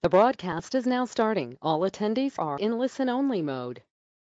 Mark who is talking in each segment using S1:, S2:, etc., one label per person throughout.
S1: The broadcast is now starting. All attendees are in listen-only mode.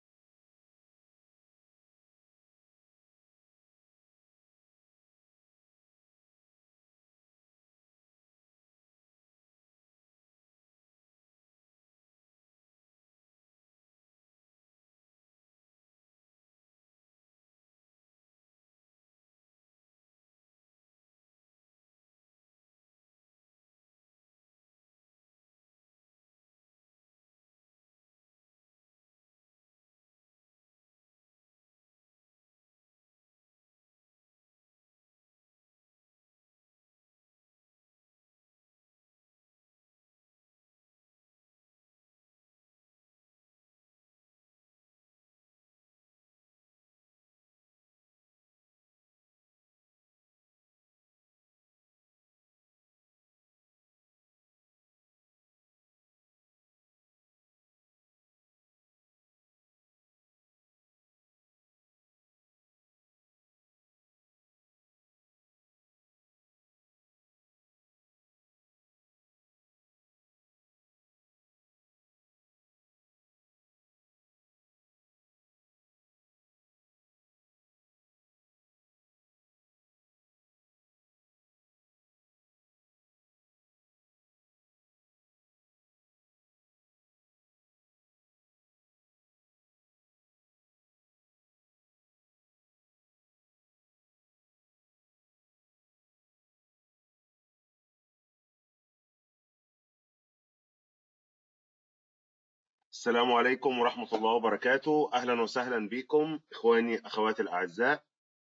S2: السلام عليكم ورحمة الله وبركاته أهلا وسهلا بكم إخواني أخواتي الأعزاء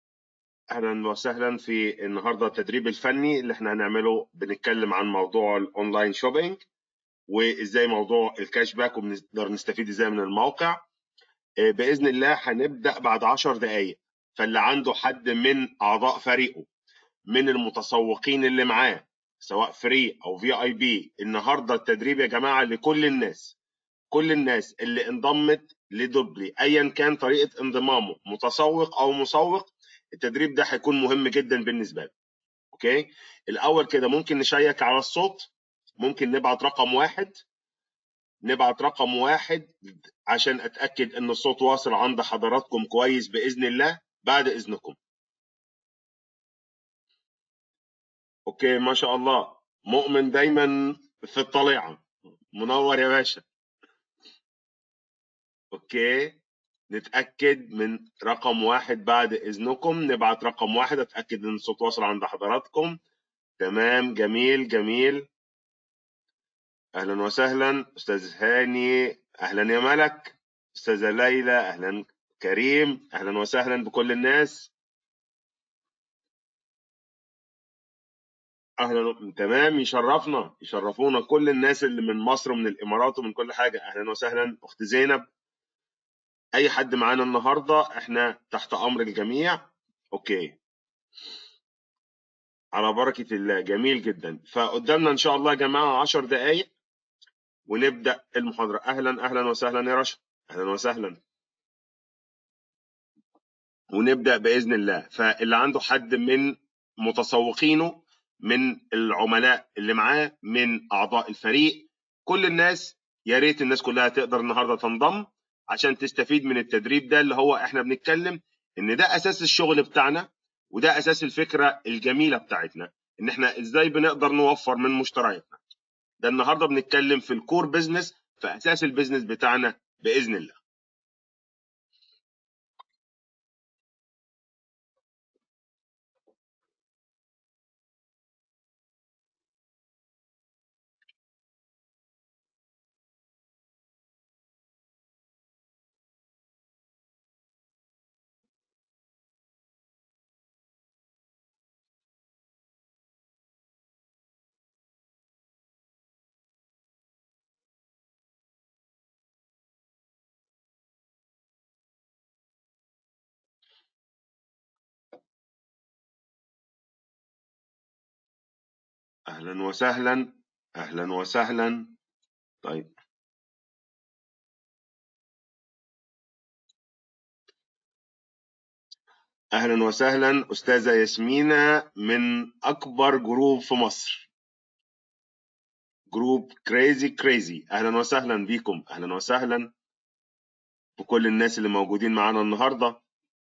S2: أهلا وسهلا في النهاردة التدريب الفني اللي احنا هنعمله بنتكلم عن موضوع الأونلاين شوبينج وإزاي موضوع الكاش باك وبنقدر نستفيد إزاي من الموقع آه، بإذن الله هنبدأ بعد عشر دقايق فاللي عنده حد من أعضاء فريقه من المتسوقين اللي معاه سواء فري أو في آي بي النهاردة التدريب يا جماعة لكل الناس كل الناس اللي انضمت لدوبلي ايا كان طريقه انضمامه متسوق او مسوق التدريب ده هيكون مهم جدا بالنسبه له اوكي الاول كده ممكن نشيك على الصوت ممكن نبعت رقم واحد نبعت رقم واحد عشان اتاكد ان الصوت واصل عند حضراتكم كويس باذن الله بعد اذنكم اوكي ما شاء الله مؤمن دايما في الطليعه منور يا باشا اوكي نتاكد من رقم واحد بعد اذنكم نبعت رقم واحد اتاكد ان الصوت واصل عند حضراتكم تمام جميل جميل اهلا وسهلا استاذ هاني اهلا يا ملك استاذه ليلى اهلا كريم اهلا وسهلا بكل الناس اهلا تمام يشرفنا يشرفونا كل الناس اللي من مصر ومن الامارات ومن كل حاجه اهلا وسهلا اخت زينب اي حد معانا النهارده احنا تحت امر الجميع اوكي على بركه الله جميل جدا فقدامنا ان شاء الله يا جماعه 10 دقائق ونبدا المحاضره اهلا اهلا وسهلا يا رشا اهلا وسهلا ونبدا باذن الله فاللي عنده حد من متسوقينه من العملاء اللي معاه من اعضاء الفريق كل الناس يا ريت الناس كلها تقدر النهارده تنضم عشان تستفيد من التدريب ده اللي هو احنا بنتكلم ان ده اساس الشغل بتاعنا وده اساس الفكره الجميله بتاعتنا ان احنا ازاي بنقدر نوفر من مشترياتنا ده النهارده بنتكلم في الكور بزنس في اساس البيزنس بتاعنا باذن الله اهلا وسهلا اهلا وسهلا طيب اهلا وسهلا استاذه ياسمينه من اكبر جروب في مصر جروب كريزي كريزي اهلا وسهلا بيكم اهلا وسهلا بكل الناس اللي موجودين معانا النهارده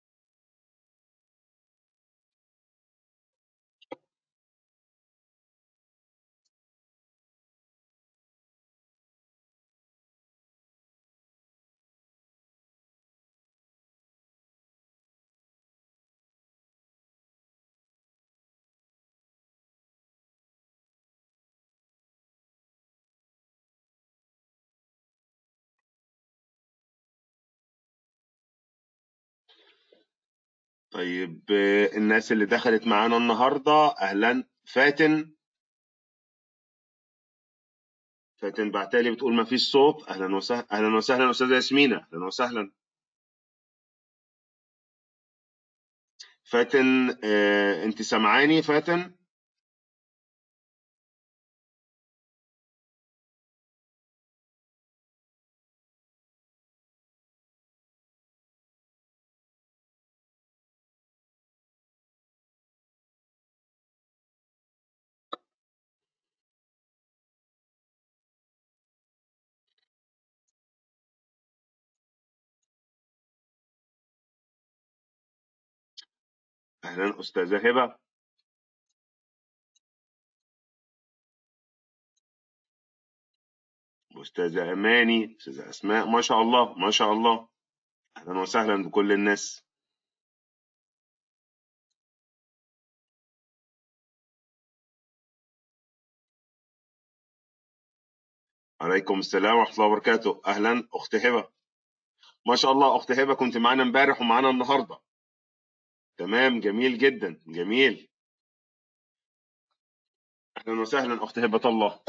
S2: طيب آه، الناس اللي دخلت معانا النهارده اهلا فاتن فاتن بعتالي بتقول ما فيش صوت اهلا وسهلا اهلا وسهلا استاذه ياسمينه اهلا وسهلا فاتن آه، انت سامعاني فاتن اهلا استاذه هبه استاذه اماني استاذه اسماء ما شاء الله ما شاء الله اهلا وسهلا بكل الناس عليكم السلام ورحمه الله وبركاته اهلا اخت هبه ما شاء الله اخت هبه كنت معانا امبارح ومعانا النهارده تمام جميل جدا جميل اهلا وسهلا اخت هبه الله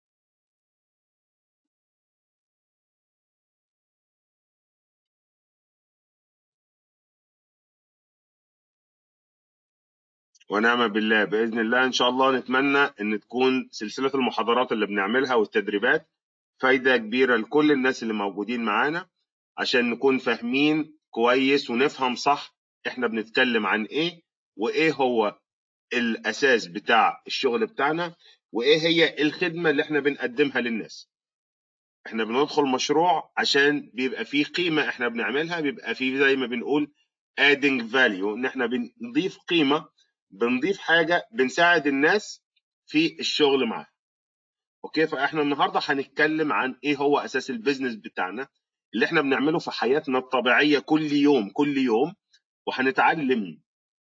S2: ونعم بالله باذن الله ان شاء الله نتمنى ان تكون سلسله المحاضرات اللي بنعملها والتدريبات فايده كبيره لكل الناس اللي موجودين معانا عشان نكون فاهمين كويس ونفهم صح احنا بنتكلم عن ايه وايه هو الاساس بتاع الشغل بتاعنا وايه هي الخدمه اللي احنا بنقدمها للناس احنا بندخل مشروع عشان بيبقى فيه قيمه احنا بنعملها بيبقى فيه زي ما بنقول adding value ان احنا بنضيف قيمه بنضيف حاجه بنساعد الناس في الشغل معاها اوكي فاحنا النهارده هنتكلم عن ايه هو اساس البيزنس بتاعنا اللي احنا بنعمله في حياتنا الطبيعيه كل يوم كل يوم وهنتعلم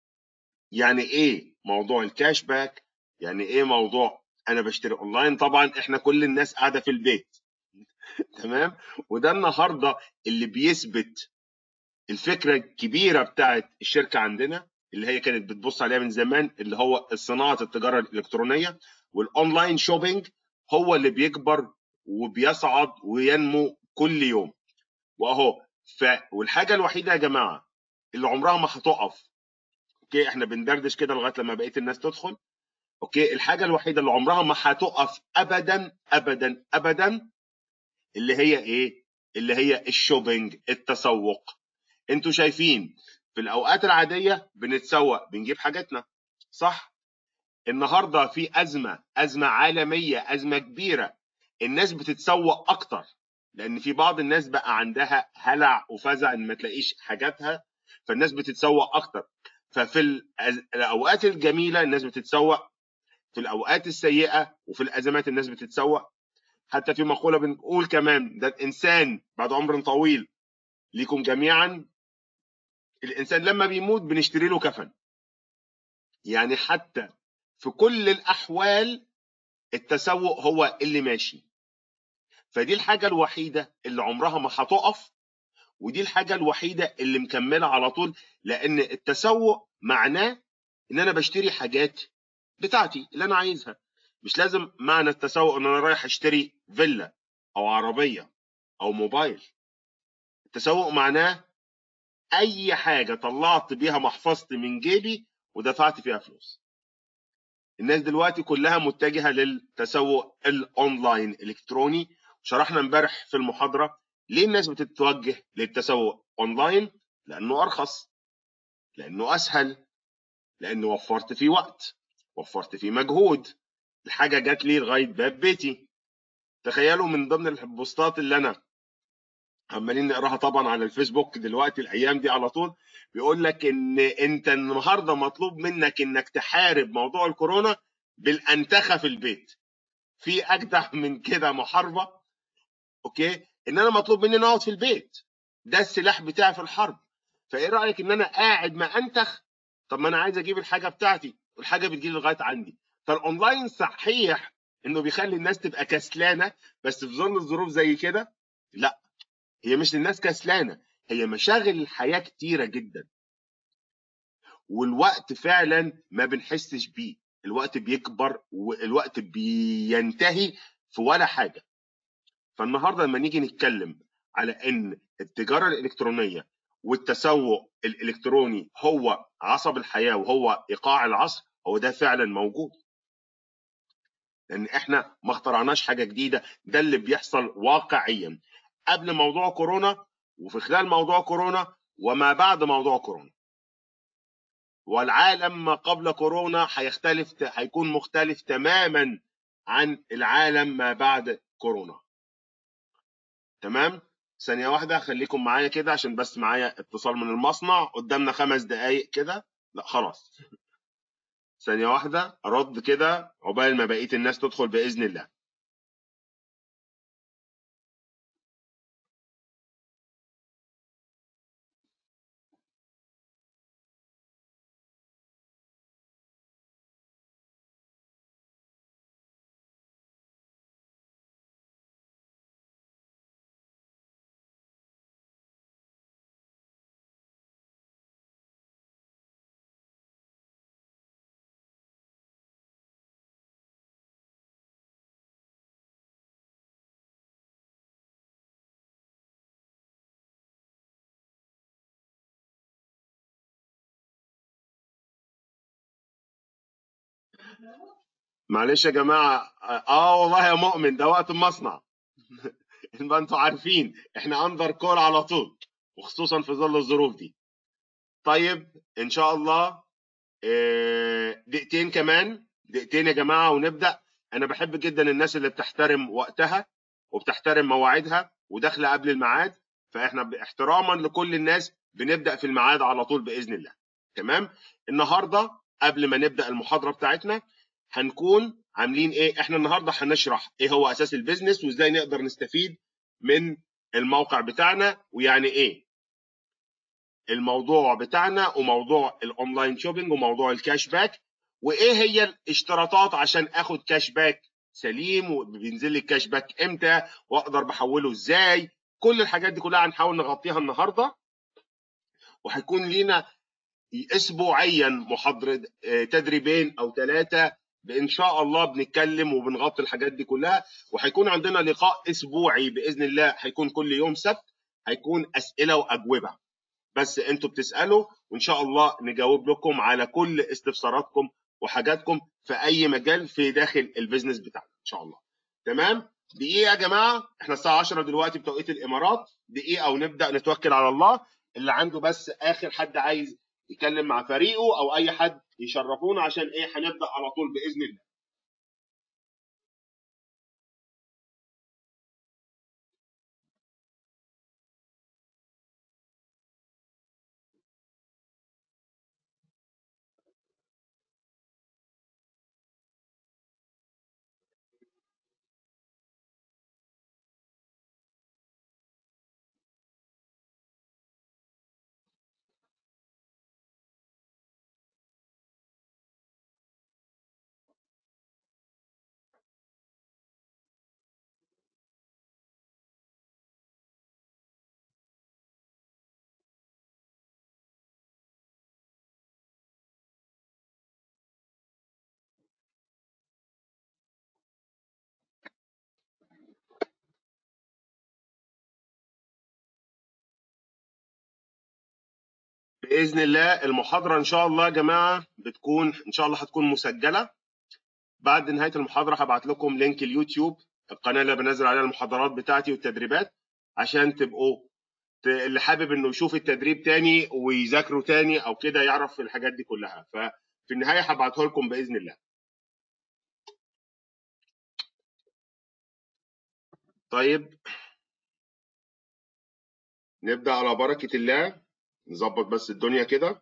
S2: يعني ايه موضوع الكاش باك يعني ايه موضوع انا بشتري اونلاين طبعا احنا كل الناس قاعده في البيت تمام وده النهارده اللي بيثبت الفكره الكبيره بتاعت الشركه عندنا اللي هي كانت بتبص عليها من زمان اللي هو صناعه التجاره الالكترونيه والاونلاين شوبينج هو اللي بيكبر وبيصعد وينمو كل يوم واهو ف والحاجه الوحيده يا جماعه اللي عمرها ما هتقف اوكي احنا بندردش كده لغايه لما بقيه الناس تدخل اوكي الحاجه الوحيده اللي عمرها ما هتقف ابدا ابدا ابدا اللي هي ايه اللي هي الشوبينج التسوق انتوا شايفين في الاوقات العاديه بنتسوق بنجيب حاجاتنا صح النهارده في ازمه ازمه عالميه ازمه كبيره الناس بتتسوق اكتر لان في بعض الناس بقى عندها هلع وفزع ان ما تلاقيش حاجاتها فالناس بتتسوق اكتر ففي الأز- الاوقات الجميله الناس بتتسوق في الاوقات السيئه وفي الازمات الناس بتتسوق حتى في مقوله بنقول كمان ده الانسان بعد عمر طويل ليكم جميعا الانسان لما بيموت بنشتري له كفن يعني حتى في كل الاحوال التسوق هو اللي ماشي فدي الحاجه الوحيده اللي عمرها ما هتقف ودي الحاجه الوحيده اللي مكمله على طول لان التسوق معناه ان انا بشتري حاجات بتاعتي اللي انا عايزها مش لازم معنى التسوق ان انا رايح اشتري فيلا او عربيه او موبايل التسوق معناه اي حاجه طلعت بيها محفظتي من جيبي ودفعت فيها فلوس الناس دلوقتي كلها متجهه للتسوق الاونلاين الكتروني شرحنا امبارح في المحاضره ليه الناس بتتوجه للتسوق اونلاين لانه ارخص لانه اسهل لانه وفرت فيه وقت وفرت فيه مجهود الحاجه جات لي لغايه باب بيتي تخيلوا من ضمن البوستات اللي انا عمالين نقراها طبعا على الفيسبوك دلوقتي الايام دي على طول بيقول لك ان انت النهارده مطلوب منك انك تحارب موضوع الكورونا بالانتخه في البيت في اجدع من كده محاربه اوكي ان انا مطلوب مني اقعد في البيت ده السلاح بتاعي في الحرب فايه رايك ان انا قاعد ما انتخ طب ما انا عايز اجيب الحاجه بتاعتي والحاجه بتجي لغايه عندي فالاونلاين صحيح انه بيخلي الناس تبقى كسلانه بس في ظل الظروف زي كده لا هي مش الناس كسلانه هي مشاغل الحياه كتيره جدا والوقت فعلا ما بنحسش بيه الوقت بيكبر والوقت بينتهي في ولا حاجه فالنهارده لما نيجي نتكلم على ان التجاره الالكترونيه والتسوق الالكتروني هو عصب الحياه وهو ايقاع العصر هو ده فعلا موجود لان احنا ما اخترعناش حاجه جديده ده اللي بيحصل واقعيا قبل موضوع كورونا وفي خلال موضوع كورونا وما بعد موضوع كورونا والعالم ما قبل كورونا هيختلف هيكون مختلف تماما عن العالم ما بعد كورونا تمام ثانية واحدة خليكم معايا كده عشان بس معايا اتصال من المصنع قدامنا خمس دقايق كده لا خلاص ثانية واحدة أرد كده عقبال ما بقية الناس تدخل بإذن الله معلش يا جماعة اه والله يا مؤمن ده وقت المصنع يبقى انتوا عارفين احنا اندر كول على طول وخصوصا في ظل الظروف دي طيب ان شاء الله آه، دقيقتين كمان دقيقتين يا جماعة ونبدأ انا بحب جدا الناس اللي بتحترم وقتها وبتحترم مواعيدها وداخله قبل الميعاد فاحنا احتراما لكل الناس بنبدا في الميعاد على طول باذن الله تمام النهارده قبل ما نبدا المحاضره بتاعتنا هنكون عاملين ايه احنا النهارده هنشرح ايه هو اساس البيزنس وازاي نقدر نستفيد من الموقع بتاعنا ويعني ايه الموضوع بتاعنا وموضوع الاونلاين شوبينج وموضوع الكاش باك وايه هي الاشتراطات عشان اخد كاش باك سليم وبينزل لي الكاش باك امتى واقدر بحوله ازاي كل الحاجات دي كلها هنحاول نغطيها النهارده وهيكون لينا اسبوعيا محاضره تدريبين او ثلاثه ان شاء الله بنتكلم وبنغطي الحاجات دي كلها وهيكون عندنا لقاء اسبوعي باذن الله هيكون كل يوم سبت هيكون اسئله واجوبه بس انتوا بتسالوا وان شاء الله نجاوب لكم على كل استفساراتكم وحاجاتكم في اي مجال في داخل البيزنس بتاعنا ان شاء الله تمام دقيقه يا جماعه احنا الساعه 10 دلوقتي بتوقيت الامارات دقيقه ونبدا نتوكل على الله اللي عنده بس اخر حد عايز يتكلم مع فريقه او اي حد يشرفونا عشان ايه هنبدا على طول باذن الله باذن الله المحاضره ان شاء الله يا جماعه بتكون ان شاء الله هتكون مسجله بعد نهايه المحاضره هبعت لكم لينك اليوتيوب القناه اللي بنزل عليها المحاضرات بتاعتي والتدريبات عشان تبقوا اللي حابب انه يشوف التدريب تاني ويذاكره تاني او كده يعرف الحاجات دي كلها ففي النهايه هبعته لكم باذن الله طيب نبدأ على بركة الله نظبط بس الدنيا كده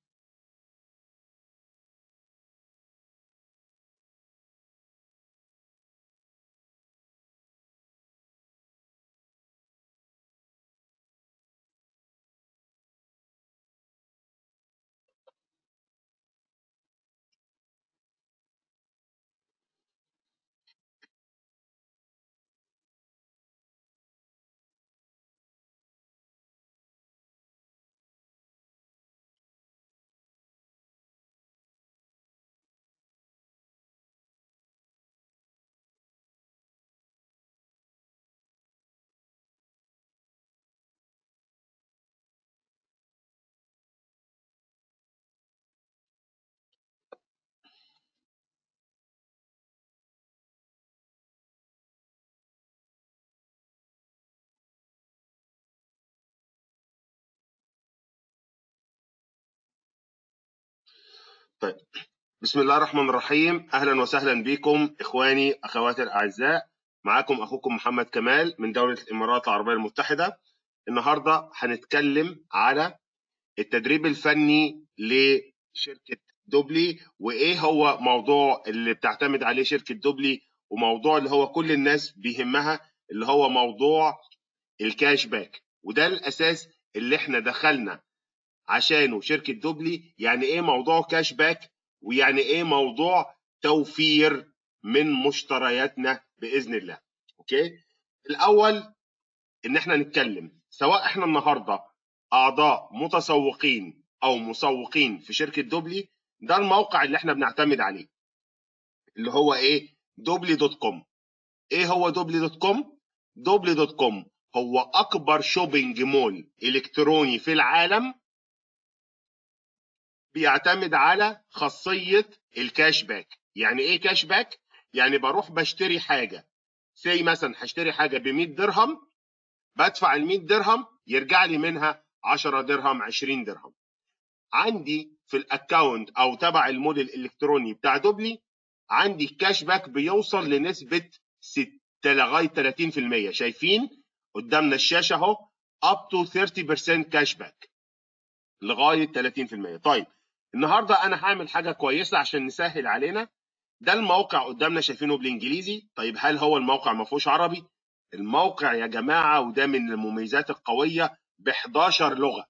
S2: طيب بسم الله الرحمن الرحيم اهلا وسهلا بكم اخواني اخواتي الاعزاء معاكم اخوكم محمد كمال من دوله الامارات العربيه المتحده النهارده هنتكلم على التدريب الفني لشركه دوبلي وايه هو موضوع اللي بتعتمد عليه شركه دوبلي وموضوع اللي هو كل الناس بيهمها اللي هو موضوع الكاش باك وده الاساس اللي احنا دخلنا عشانه شركه دوبلي يعني ايه موضوع كاش باك ويعني ايه موضوع توفير من مشترياتنا باذن الله اوكي الاول ان احنا نتكلم سواء احنا النهارده اعضاء متسوقين او مسوقين في شركه دوبلي ده الموقع اللي احنا بنعتمد عليه اللي هو ايه دوبلي دوت كوم ايه هو دوبلي دوت كوم دوبلي دوت كوم هو اكبر شوبينج مول الكتروني في العالم بيعتمد على خاصيه الكاش باك يعني ايه كاش باك يعني بروح بشتري حاجه زي مثلا هشتري حاجه ب 100 درهم بدفع ال 100 درهم يرجع لي منها 10 درهم 20 درهم عندي في الاكونت او تبع الموديل الالكتروني بتاع دوبلي عندي كاش باك بيوصل لنسبه 6 لغايه 30% شايفين قدامنا الشاشه اهو up to 30% كاش باك لغايه 30% طيب النهارده انا هعمل حاجه كويسه عشان نسهل علينا ده الموقع قدامنا شايفينه بالانجليزي طيب هل هو الموقع ما فيهوش عربي الموقع يا جماعه وده من المميزات القويه ب 11 لغه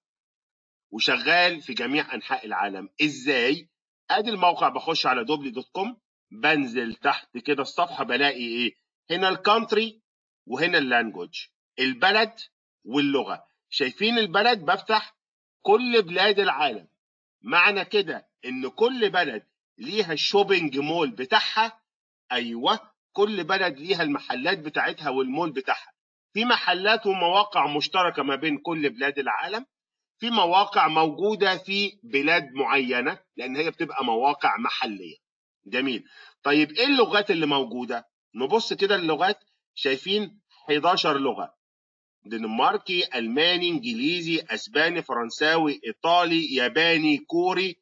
S2: وشغال في جميع انحاء العالم ازاي ادي الموقع بخش على دوبلي دوت كوم بنزل تحت كده الصفحه بلاقي ايه هنا الكانتري وهنا اللانجوج البلد واللغه شايفين البلد بفتح كل بلاد العالم معنى كده ان كل بلد ليها الشوبينج مول بتاعها ايوه كل بلد ليها المحلات بتاعتها والمول بتاعها في محلات ومواقع مشتركه ما بين كل بلاد العالم في مواقع موجوده في بلاد معينه لان هي بتبقى مواقع محليه جميل طيب ايه اللغات اللي موجوده نبص كده اللغات شايفين 11 لغه دنماركي الماني انجليزي اسباني فرنساوي ايطالي ياباني كوري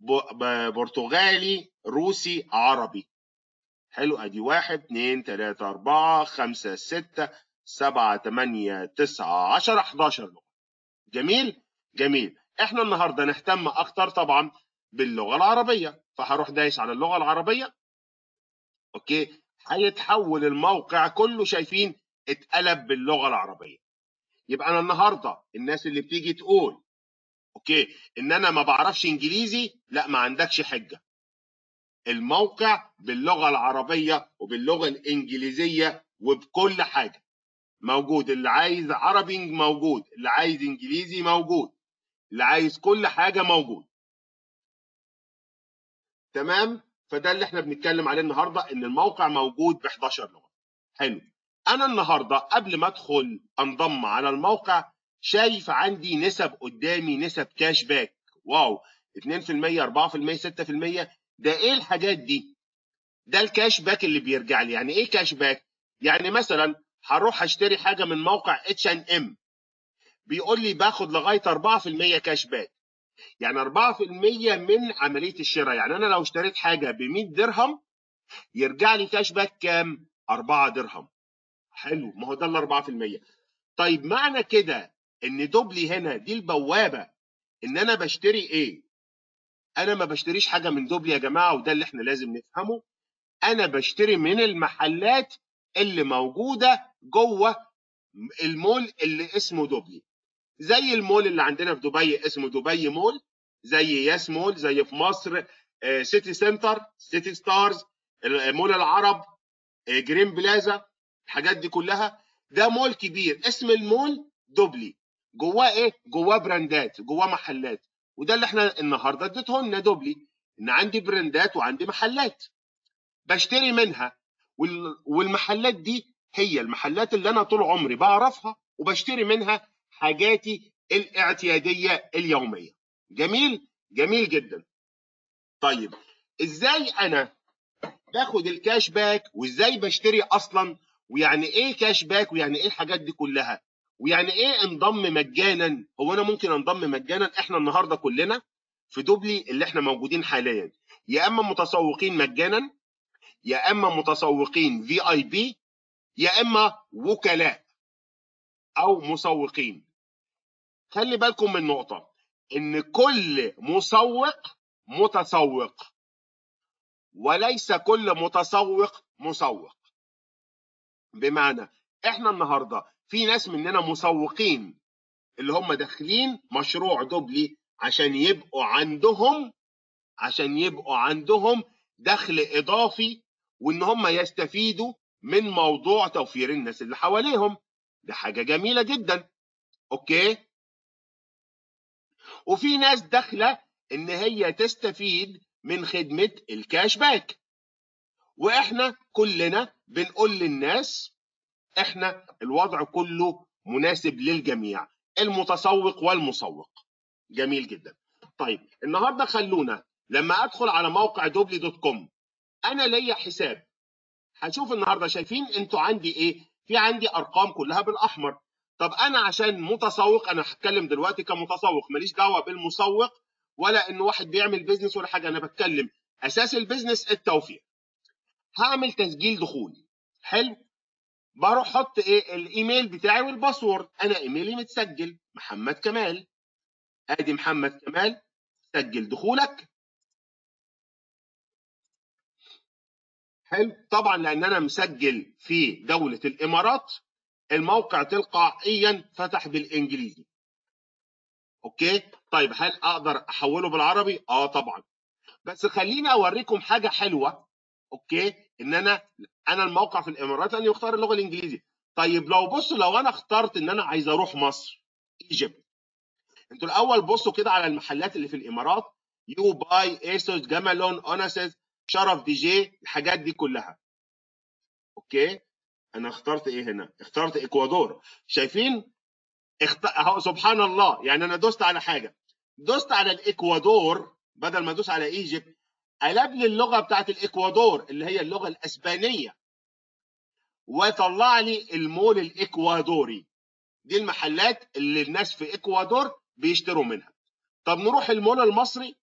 S2: برتغالي روسي عربي حلو ادي واحد اتنين تلاته اربعه خمسه سته سبعه تمانيه تسعه عشره 11 لغه جميل جميل احنا النهارده نهتم اكتر طبعا باللغه العربيه فهروح دايس على اللغه العربيه اوكي هيتحول الموقع كله شايفين اتقلب باللغه العربيه يبقى انا النهارده الناس اللي بتيجي تقول اوكي ان انا ما بعرفش انجليزي لا ما عندكش حجه الموقع باللغه العربيه وباللغه الانجليزيه وبكل حاجه موجود اللي عايز عربي موجود اللي عايز انجليزي موجود اللي عايز كل حاجه موجود تمام فده اللي احنا بنتكلم عليه النهارده ان الموقع موجود ب 11 لغه حلو انا النهارده قبل ما ادخل انضم على الموقع شايف عندي نسب قدامي نسب كاش باك واو 2% 4% 6% ده ايه الحاجات دي ده الكاش باك اللي بيرجع لي يعني ايه كاش باك يعني مثلا هروح اشتري حاجه من موقع اتش ان ام بيقول لي باخد لغايه 4% كاش باك يعني 4% من عمليه الشراء يعني انا لو اشتريت حاجه ب 100 درهم يرجع لي كاش باك كام 4 درهم حلو ما هو ده ال 4% طيب معنى كده ان دوبلي هنا دي البوابه ان انا بشتري ايه انا ما بشتريش حاجه من دوبلي يا جماعه وده اللي احنا لازم نفهمه انا بشتري من المحلات اللي موجوده جوه المول اللي اسمه دوبلي زي المول اللي عندنا في دبي اسمه دبي مول زي ياس مول زي في مصر آه، سيتي سنتر سيتي ستارز مول العرب آه، جرين بلازا الحاجات دي كلها ده مول كبير اسم المول دوبلي جواه ايه جواه براندات جواه محلات وده اللي احنا النهارده اديته لنا دوبلي ان عندي براندات وعندي محلات بشتري منها وال- والمحلات دي هي المحلات اللي انا طول عمري بعرفها وبشتري منها حاجاتي الاعتياديه اليوميه جميل جميل جدا طيب ازاي انا باخد الكاش باك وازاي بشتري اصلا ويعني ايه كاش باك ويعني ايه الحاجات دي كلها ويعني ايه انضم مجانا هو انا ممكن انضم مجانا احنا النهارده كلنا في دوبلي اللي احنا موجودين حاليا يا اما متسوقين مجانا يا اما متسوقين في اي بي يا اما وكلاء او مسوقين خلي بالكم من نقطه ان كل مسوق متسوق وليس كل متسوق مسوق بمعنى احنا النهارده في ناس مننا مسوقين اللي هم داخلين مشروع دوبلي عشان يبقوا عندهم عشان يبقوا عندهم دخل اضافي وان هم يستفيدوا من موضوع توفير الناس اللي حواليهم دي حاجه جميله جدا اوكي وفي ناس داخله ان هي تستفيد من خدمه الكاش باك واحنا كلنا بنقول للناس احنا الوضع كله مناسب للجميع المتسوق والمسوق جميل جدا طيب النهارده خلونا لما ادخل على موقع دوبلي دوت كوم انا ليا حساب هشوف النهارده شايفين انتوا عندي ايه في عندي ارقام كلها بالاحمر طب انا عشان متسوق انا هتكلم دلوقتي كمتسوق ماليش دعوه بالمسوق ولا ان واحد بيعمل بيزنس ولا حاجه انا بتكلم اساس البيزنس التوفير هعمل تسجيل دخول حلو بروح احط ايه الايميل بتاعي والباسورد انا ايميلي متسجل محمد كمال ادي محمد كمال سجل دخولك حلو طبعا لان انا مسجل في دوله الامارات الموقع تلقائيا فتح بالانجليزي اوكي طيب هل اقدر احوله بالعربي اه طبعا بس خليني اوريكم حاجه حلوه اوكي ان انا انا الموقع في الامارات اني اختار اللغه الانجليزيه طيب لو بصوا لو انا اخترت ان انا عايز اروح مصر ايجيبت انتوا الاول بصوا كده على المحلات اللي في الامارات يو باي ايسوس جمالون اوناسيس شرف دي جي الحاجات دي كلها اوكي انا اخترت ايه هنا اخترت اكوادور شايفين اخت... اهو سبحان الله يعني انا دوست على حاجه دوست على الاكوادور بدل ما ادوس على ايجيبت قلب لي اللغه بتاعت الاكوادور اللي هي اللغه الاسبانيه وطلع لي المول الاكوادوري دي المحلات اللي الناس في اكوادور بيشتروا منها طب نروح المول المصري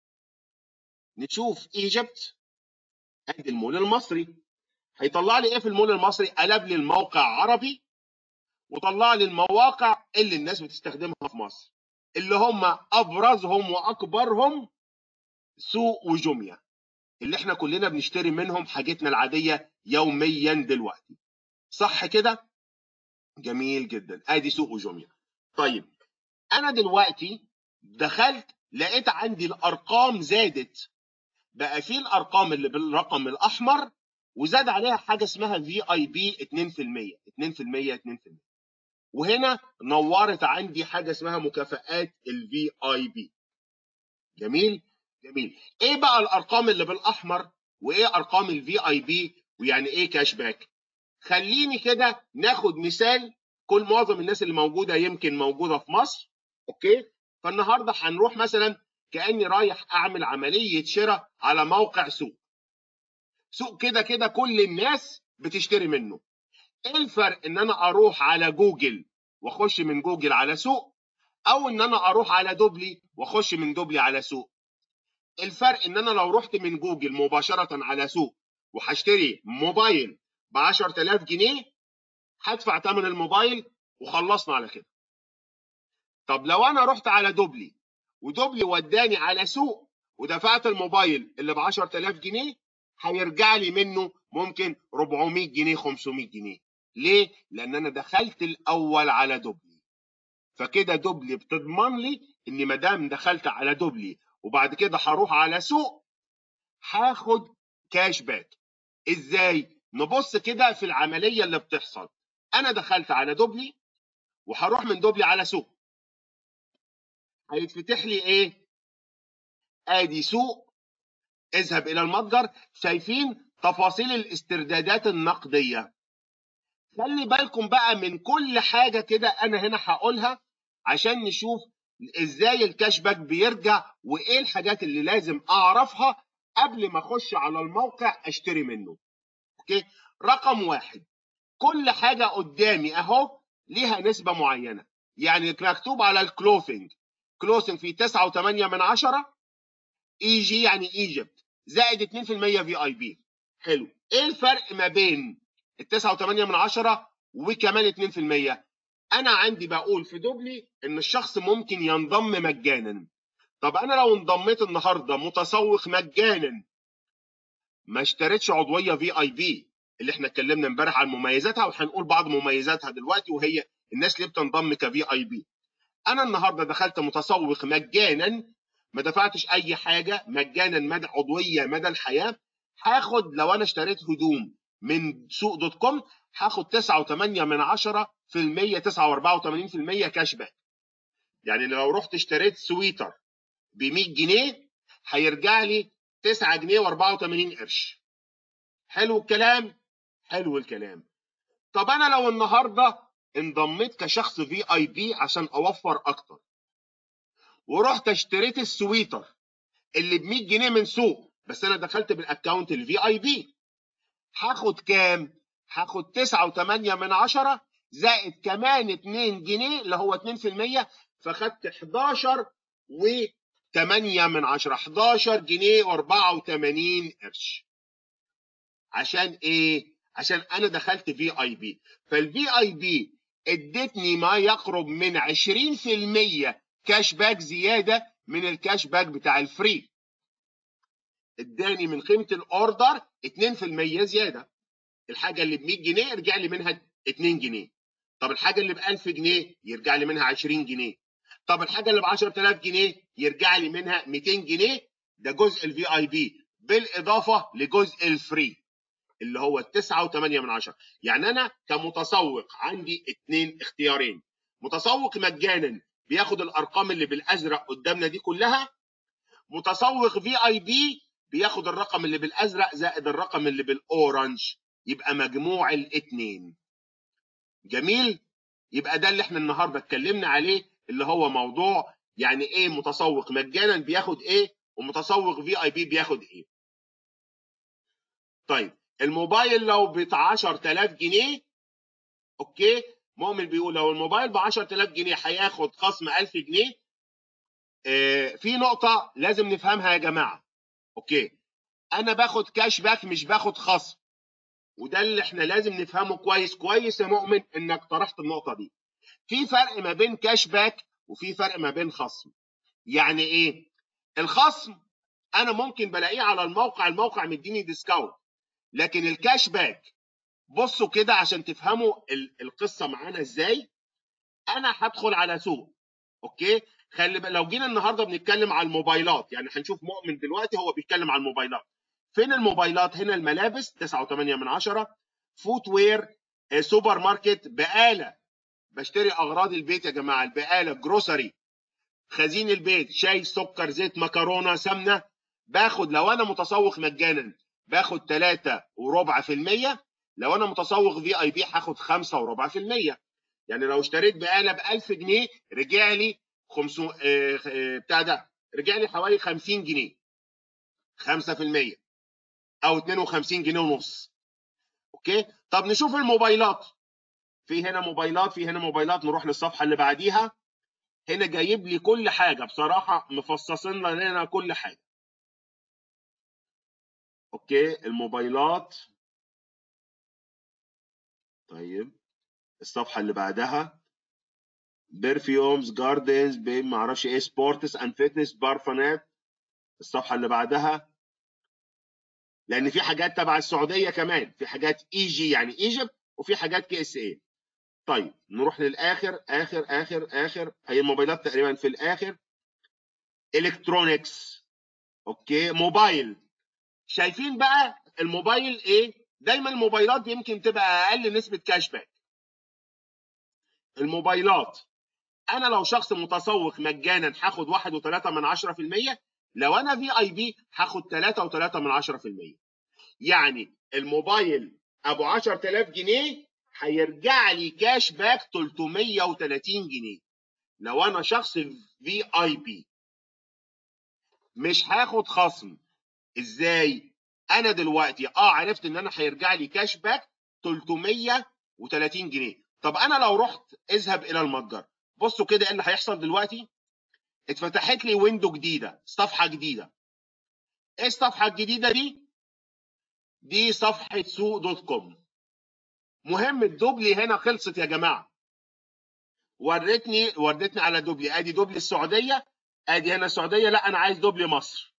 S2: نشوف ايجيبت ادي المول المصري هيطلع لي ايه في المول المصري قلب لي الموقع عربي وطلع لي المواقع اللي الناس بتستخدمها في مصر اللي هم ابرزهم واكبرهم سوق وجوميا اللي احنا كلنا بنشتري منهم حاجتنا العاديه يوميا دلوقتي صح كده جميل جدا ادي سوق وجوميا طيب انا دلوقتي دخلت لقيت عندي الارقام زادت بقى في الارقام اللي بالرقم الاحمر وزاد عليها حاجه اسمها في اي بي 2% 2% 2% وهنا نورت عندي حاجه اسمها مكافآت الفي اي بي جميل جميل ايه بقى الارقام اللي بالاحمر وايه ارقام الفي اي بي ويعني ايه كاش باك خليني كده ناخد مثال كل معظم الناس اللي موجوده يمكن موجوده في مصر اوكي فالنهارده هنروح مثلا كاني رايح اعمل عمليه شراء على موقع سوق سوق كده كده كل الناس بتشتري منه ايه الفرق ان انا اروح على جوجل واخش من جوجل على سوق او ان انا اروح على دوبلي واخش من دوبلي على سوق الفرق ان انا لو رحت من جوجل مباشره على سوق وهشتري موبايل ب 10000 جنيه هدفع ثمن الموبايل وخلصنا على كده طب لو انا رحت على دوبلي ودوبلي وداني على سوق ودفعت الموبايل اللي ب 10000 جنيه هيرجع لي منه ممكن 400 جنيه 500 جنيه ليه؟ لان انا دخلت الاول على دوبلي فكده دوبلي بتضمن لي ان ما دام دخلت على دوبلي وبعد كده هروح على سوق هاخد كاش باك ازاي؟ نبص كده في العمليه اللي بتحصل انا دخلت على دوبلي وهروح من دوبلي على سوق هيتفتح لي ايه؟ ادي سوق اذهب الى المتجر شايفين تفاصيل الاستردادات النقديه خلي بالكم بقى من كل حاجه كده انا هنا هقولها عشان نشوف ازاي الكاش باك بيرجع وايه الحاجات اللي لازم اعرفها قبل ما اخش على الموقع اشتري منه اوكي رقم واحد كل حاجه قدامي اهو ليها نسبه معينه يعني مكتوب على الكلوثنج كلوثنج في 9.8 من عشرة اي جي يعني ايجيبت زائد 2% في اي بي حلو ايه الفرق ما بين ال 9.8 من عشرة وكمان 2% انا عندي بقول في دوبلي ان الشخص ممكن ينضم مجانا طب انا لو انضميت النهارده متسوق مجانا ما اشتريتش عضويه في اي بي اللي احنا اتكلمنا امبارح عن مميزاتها وهنقول بعض مميزاتها دلوقتي وهي الناس اللي بتنضم كفي اي بي انا النهارده دخلت متسوق مجانا ما دفعتش اي حاجه مجانا مدى عضويه مدى الحياه هاخد لو انا اشتريت هدوم من سوق دوت كوم هاخد 9.8 من 10 في المية 9.84% كاش باك يعني لو رحت اشتريت سويتر ب 100 جنيه هيرجع لي 9 جنيه و84 قرش حلو الكلام حلو الكلام طب انا لو النهارده انضميت كشخص في اي بي عشان اوفر اكتر ورحت اشتريت السويتر اللي ب 100 جنيه من سوق بس انا دخلت بالاكونت الفي اي بي هاخد كام هاخد 9.8 من عشرة زائد كمان 2 جنيه اللي هو 2% فخدت 11 و 8 من 10 11 جنيه و84 قرش عشان ايه عشان انا دخلت في اي بي فالفي اي بي ادتني ما يقرب من 20% كاش باك زياده من الكاش باك بتاع الفري اداني من قيمه الاوردر 2% زياده الحاجه اللي ب 100 جنيه يرجع لي منها 2 جنيه طب الحاجه اللي ب 1000 جنيه يرجع لي منها 20 جنيه طب الحاجه اللي ب 10000 جنيه يرجع لي منها 200 جنيه ده جزء الفي اي بي بالاضافه لجزء الفري اللي هو 9.8 من عشرة يعني انا كمتسوق عندي اثنين اختيارين متسوق مجانا بياخد الارقام اللي بالازرق قدامنا دي كلها متسوق في اي بي بياخد الرقم اللي بالازرق زائد الرقم اللي بالاورنج يبقى مجموع الاثنين جميل يبقى ده اللي احنا النهارده اتكلمنا عليه اللي هو موضوع يعني ايه متسوق مجانا بياخد ايه ومتسوق في اي بي بياخد ايه طيب الموبايل لو ب 10000 جنيه اوكي مؤمن بيقول لو الموبايل ب 10000 جنيه هياخد خصم 1000 جنيه آه في نقطة لازم نفهمها يا جماعة اوكي انا باخد كاش باك مش باخد خصم وده اللي احنا لازم نفهمه كويس كويس يا مؤمن انك طرحت النقطة دي في فرق ما بين كاش باك وفي فرق ما بين خصم يعني ايه الخصم انا ممكن بلاقيه على الموقع الموقع مديني ديسكاونت لكن الكاش باك بصوا كده عشان تفهموا القصه معانا ازاي انا هدخل على سوق اوكي خلي بقى لو جينا النهارده بنتكلم على الموبايلات يعني هنشوف مؤمن دلوقتي هو بيتكلم على الموبايلات فين الموبايلات هنا الملابس 9.8 من عشرة فوت وير سوبر ماركت بقاله بشتري اغراض البيت يا جماعه البقاله جروسري خزين البيت شاي سكر زيت مكرونه سمنه باخد لو انا متسوق مجانا باخد 3 وربع في المية لو انا متسوق في اي بي هاخد 5 وربع في المية يعني لو اشتريت بقاله ب 1000 جنيه رجع لي 500 اه بتاع ده رجع لي حوالي 50 جنيه 5% او 52 جنيه ونص اوكي طب نشوف الموبايلات في هنا موبايلات في هنا موبايلات نروح للصفحه اللي بعديها هنا جايب لي كل حاجه بصراحه مفصصين لنا كل حاجه اوكي الموبايلات طيب الصفحه اللي بعدها برفيومز جاردنز ما اعرفش ايه سبورتس اند فيتنس بارفانات الصفحه اللي بعدها لان في حاجات تبع السعوديه كمان في حاجات اي جي يعني ايجيبت وفي حاجات كي اس اي طيب نروح للاخر اخر اخر اخر هي الموبايلات تقريبا في الاخر الكترونكس اوكي موبايل شايفين بقى الموبايل ايه دايما الموبايلات يمكن تبقى اقل نسبه كاش باك الموبايلات انا لو شخص متسوق مجانا هاخد 1.3 من 10% لو انا في اي بي هاخد 3.3 من 10% يعني الموبايل ابو 10000 جنيه هيرجع لي كاش باك 330 جنيه لو انا شخص في اي بي مش هاخد خصم ازاي انا دلوقتي اه عرفت ان انا هيرجع لي كاش باك 330 جنيه طب انا لو رحت اذهب الى المتجر بصوا كده ايه اللي هيحصل دلوقتي اتفتحت لي ويندو جديده صفحه جديده ايه الصفحه الجديده دي دي صفحه سوق دوت كوم مهم الدوبلي هنا خلصت يا جماعه ورتني ودتني على دوبلي ادي دوبلي السعوديه ادي هنا السعوديه لا انا عايز دوبلي مصر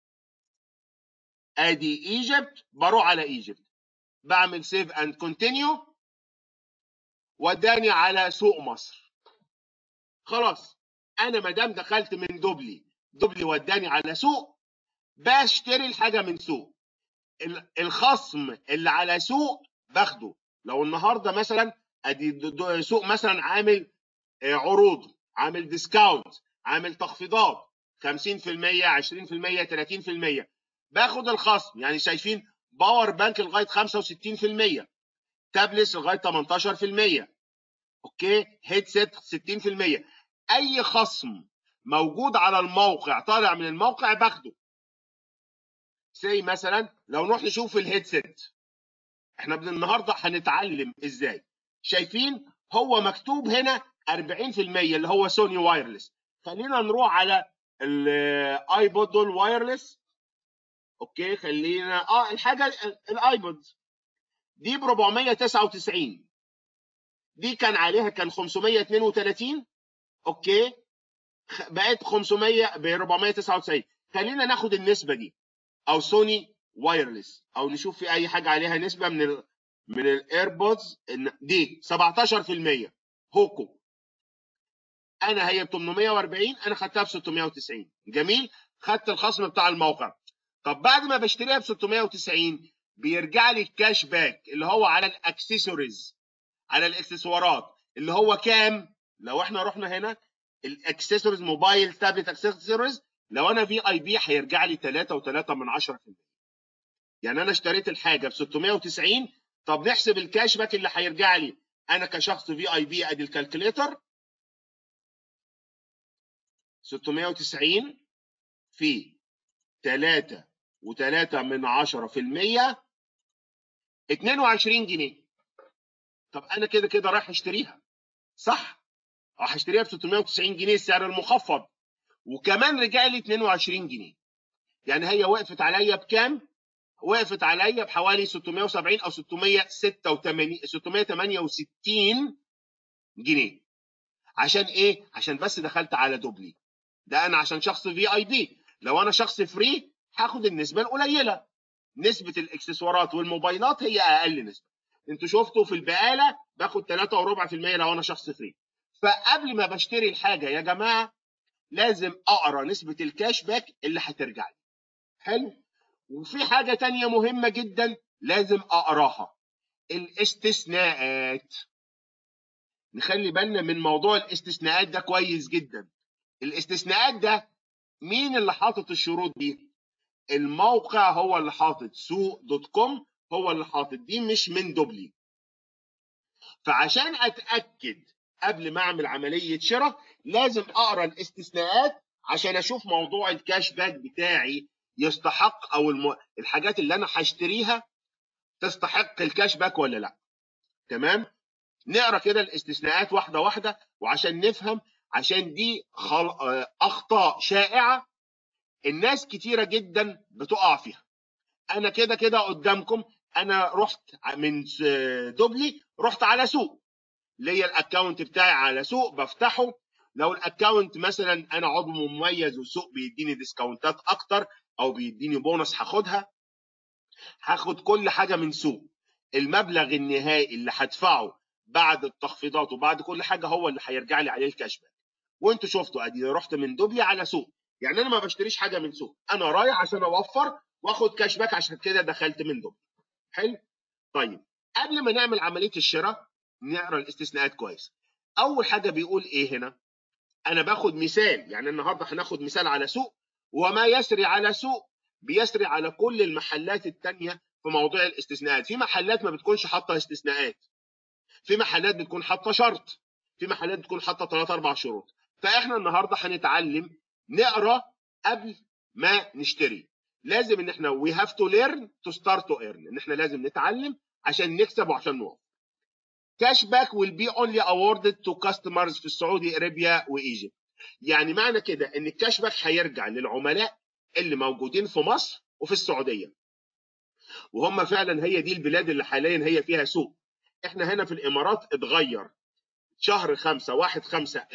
S2: ادي ايجيبت بروح على ايجيبت بعمل سيف اند كونتينيو وداني على سوق مصر خلاص انا ما دام دخلت من دوبلي دوبلي وداني على سوق بشتري الحاجه من سوق الخصم اللي على سوق باخده لو النهارده مثلا ادي سوق مثلا عامل عروض عامل ديسكاونت عامل تخفيضات 50% 20% 30% باخد الخصم يعني شايفين باور بانك لغايه 65% تابلس لغايه 18% اوكي هيدسيت 60% اي خصم موجود على الموقع طالع من الموقع باخده زي مثلا لو نروح نشوف الهيدسيت احنا من النهارده هنتعلم ازاي شايفين هو مكتوب هنا 40% اللي هو سوني وايرلس خلينا نروح على الايبود دول وايرلس اوكي خلينا اه الحاجه الايبود دي ب 499 دي كان عليها كان 532 اوكي بقت 500 ب 499 خلينا ناخد النسبه دي او سوني وايرلس او نشوف في اي حاجه عليها نسبه من ال من الايربودز دي 17% هوكو انا هي ب 840 انا خدتها ب 690 جميل خدت الخصم بتاع الموقع طب بعد ما بشتريها ب 690 بيرجع لي الكاش باك اللي هو على الاكسسوارز على الاكسسوارات اللي هو كام لو احنا رحنا هنا الاكسسوارز موبايل تابلت اكسسوارز لو انا في اي بي هيرجع لي 3.3 من 10% يعني انا اشتريت الحاجه ب 690 طب نحسب الكاش باك اللي هيرجع لي انا كشخص في اي بي ادي الكالكوليتر 690 في 3 و3 من 10 في المية 22 جنيه طب انا كده كده رايح اشتريها صح اه هشتريها ب 690 جنيه السعر المخفض وكمان رجع لي 22 جنيه يعني هي وقفت عليا بكام وقفت عليا بحوالي 670 او 686 668 جنيه عشان ايه عشان بس دخلت على دوبلي ده انا عشان شخص في اي بي لو انا شخص فري هاخد النسبه القليله نسبه الاكسسوارات والموبايلات هي اقل نسبه انتوا شفتوا في البقاله باخد 3 وربع في المية لو انا شخص فري فقبل ما بشتري الحاجه يا جماعه لازم اقرا نسبه الكاش باك اللي هترجع لي حلو وفي حاجه تانية مهمه جدا لازم اقراها الاستثناءات نخلي بالنا من موضوع الاستثناءات ده كويس جدا الاستثناءات ده مين اللي حاطط الشروط دي الموقع هو اللي حاطط سوق دوت كوم هو اللي حاطط دي مش من دوبلي فعشان اتاكد قبل ما اعمل عمليه شراء لازم اقرا الاستثناءات عشان اشوف موضوع الكاش باك بتاعي يستحق او الم... الحاجات اللي انا هشتريها تستحق الكاش باك ولا لا تمام نقرا كده الاستثناءات واحده واحده وعشان نفهم عشان دي خل... اخطاء شائعه الناس كتيره جدا بتقع فيها انا كده كده قدامكم انا رحت من دوبلي رحت على سوق ليا الاكونت بتاعي على سوق بفتحه لو الاكونت مثلا انا عضو مميز وسوق بيديني ديسكاونتات اكتر او بيديني بونص هاخدها هاخد كل حاجه من سوق المبلغ النهائي اللي هدفعه بعد التخفيضات وبعد كل حاجه هو اللي هيرجع لي عليه الكاش باك وانتوا شفتوا ادي رحت من دبي على سوق يعني انا ما بشتريش حاجه من سوق انا رايح عشان اوفر واخد كاش باك عشان كده دخلت من دبي حلو طيب قبل ما نعمل عمليه الشراء نقرا الاستثناءات كويس اول حاجه بيقول ايه هنا انا باخد مثال يعني النهارده هناخد مثال على سوق وما يسري على سوق بيسري على كل المحلات التانية في موضوع الاستثناءات في محلات ما بتكونش حاطه استثناءات في محلات بتكون حاطه شرط في محلات بتكون حاطه ثلاث اربع شروط فاحنا النهارده هنتعلم نقرا قبل ما نشتري لازم ان احنا we have to learn to start to earn ان احنا لازم نتعلم عشان نكسب وعشان نوفر كاش باك will be only awarded to customers في السعودي ارابيا وايجيبت يعني معنى كده ان الكاش باك هيرجع للعملاء اللي موجودين في مصر وفي السعوديه وهم فعلا هي دي البلاد اللي حاليا هي فيها سوق احنا هنا في الامارات اتغير شهر 5 1 5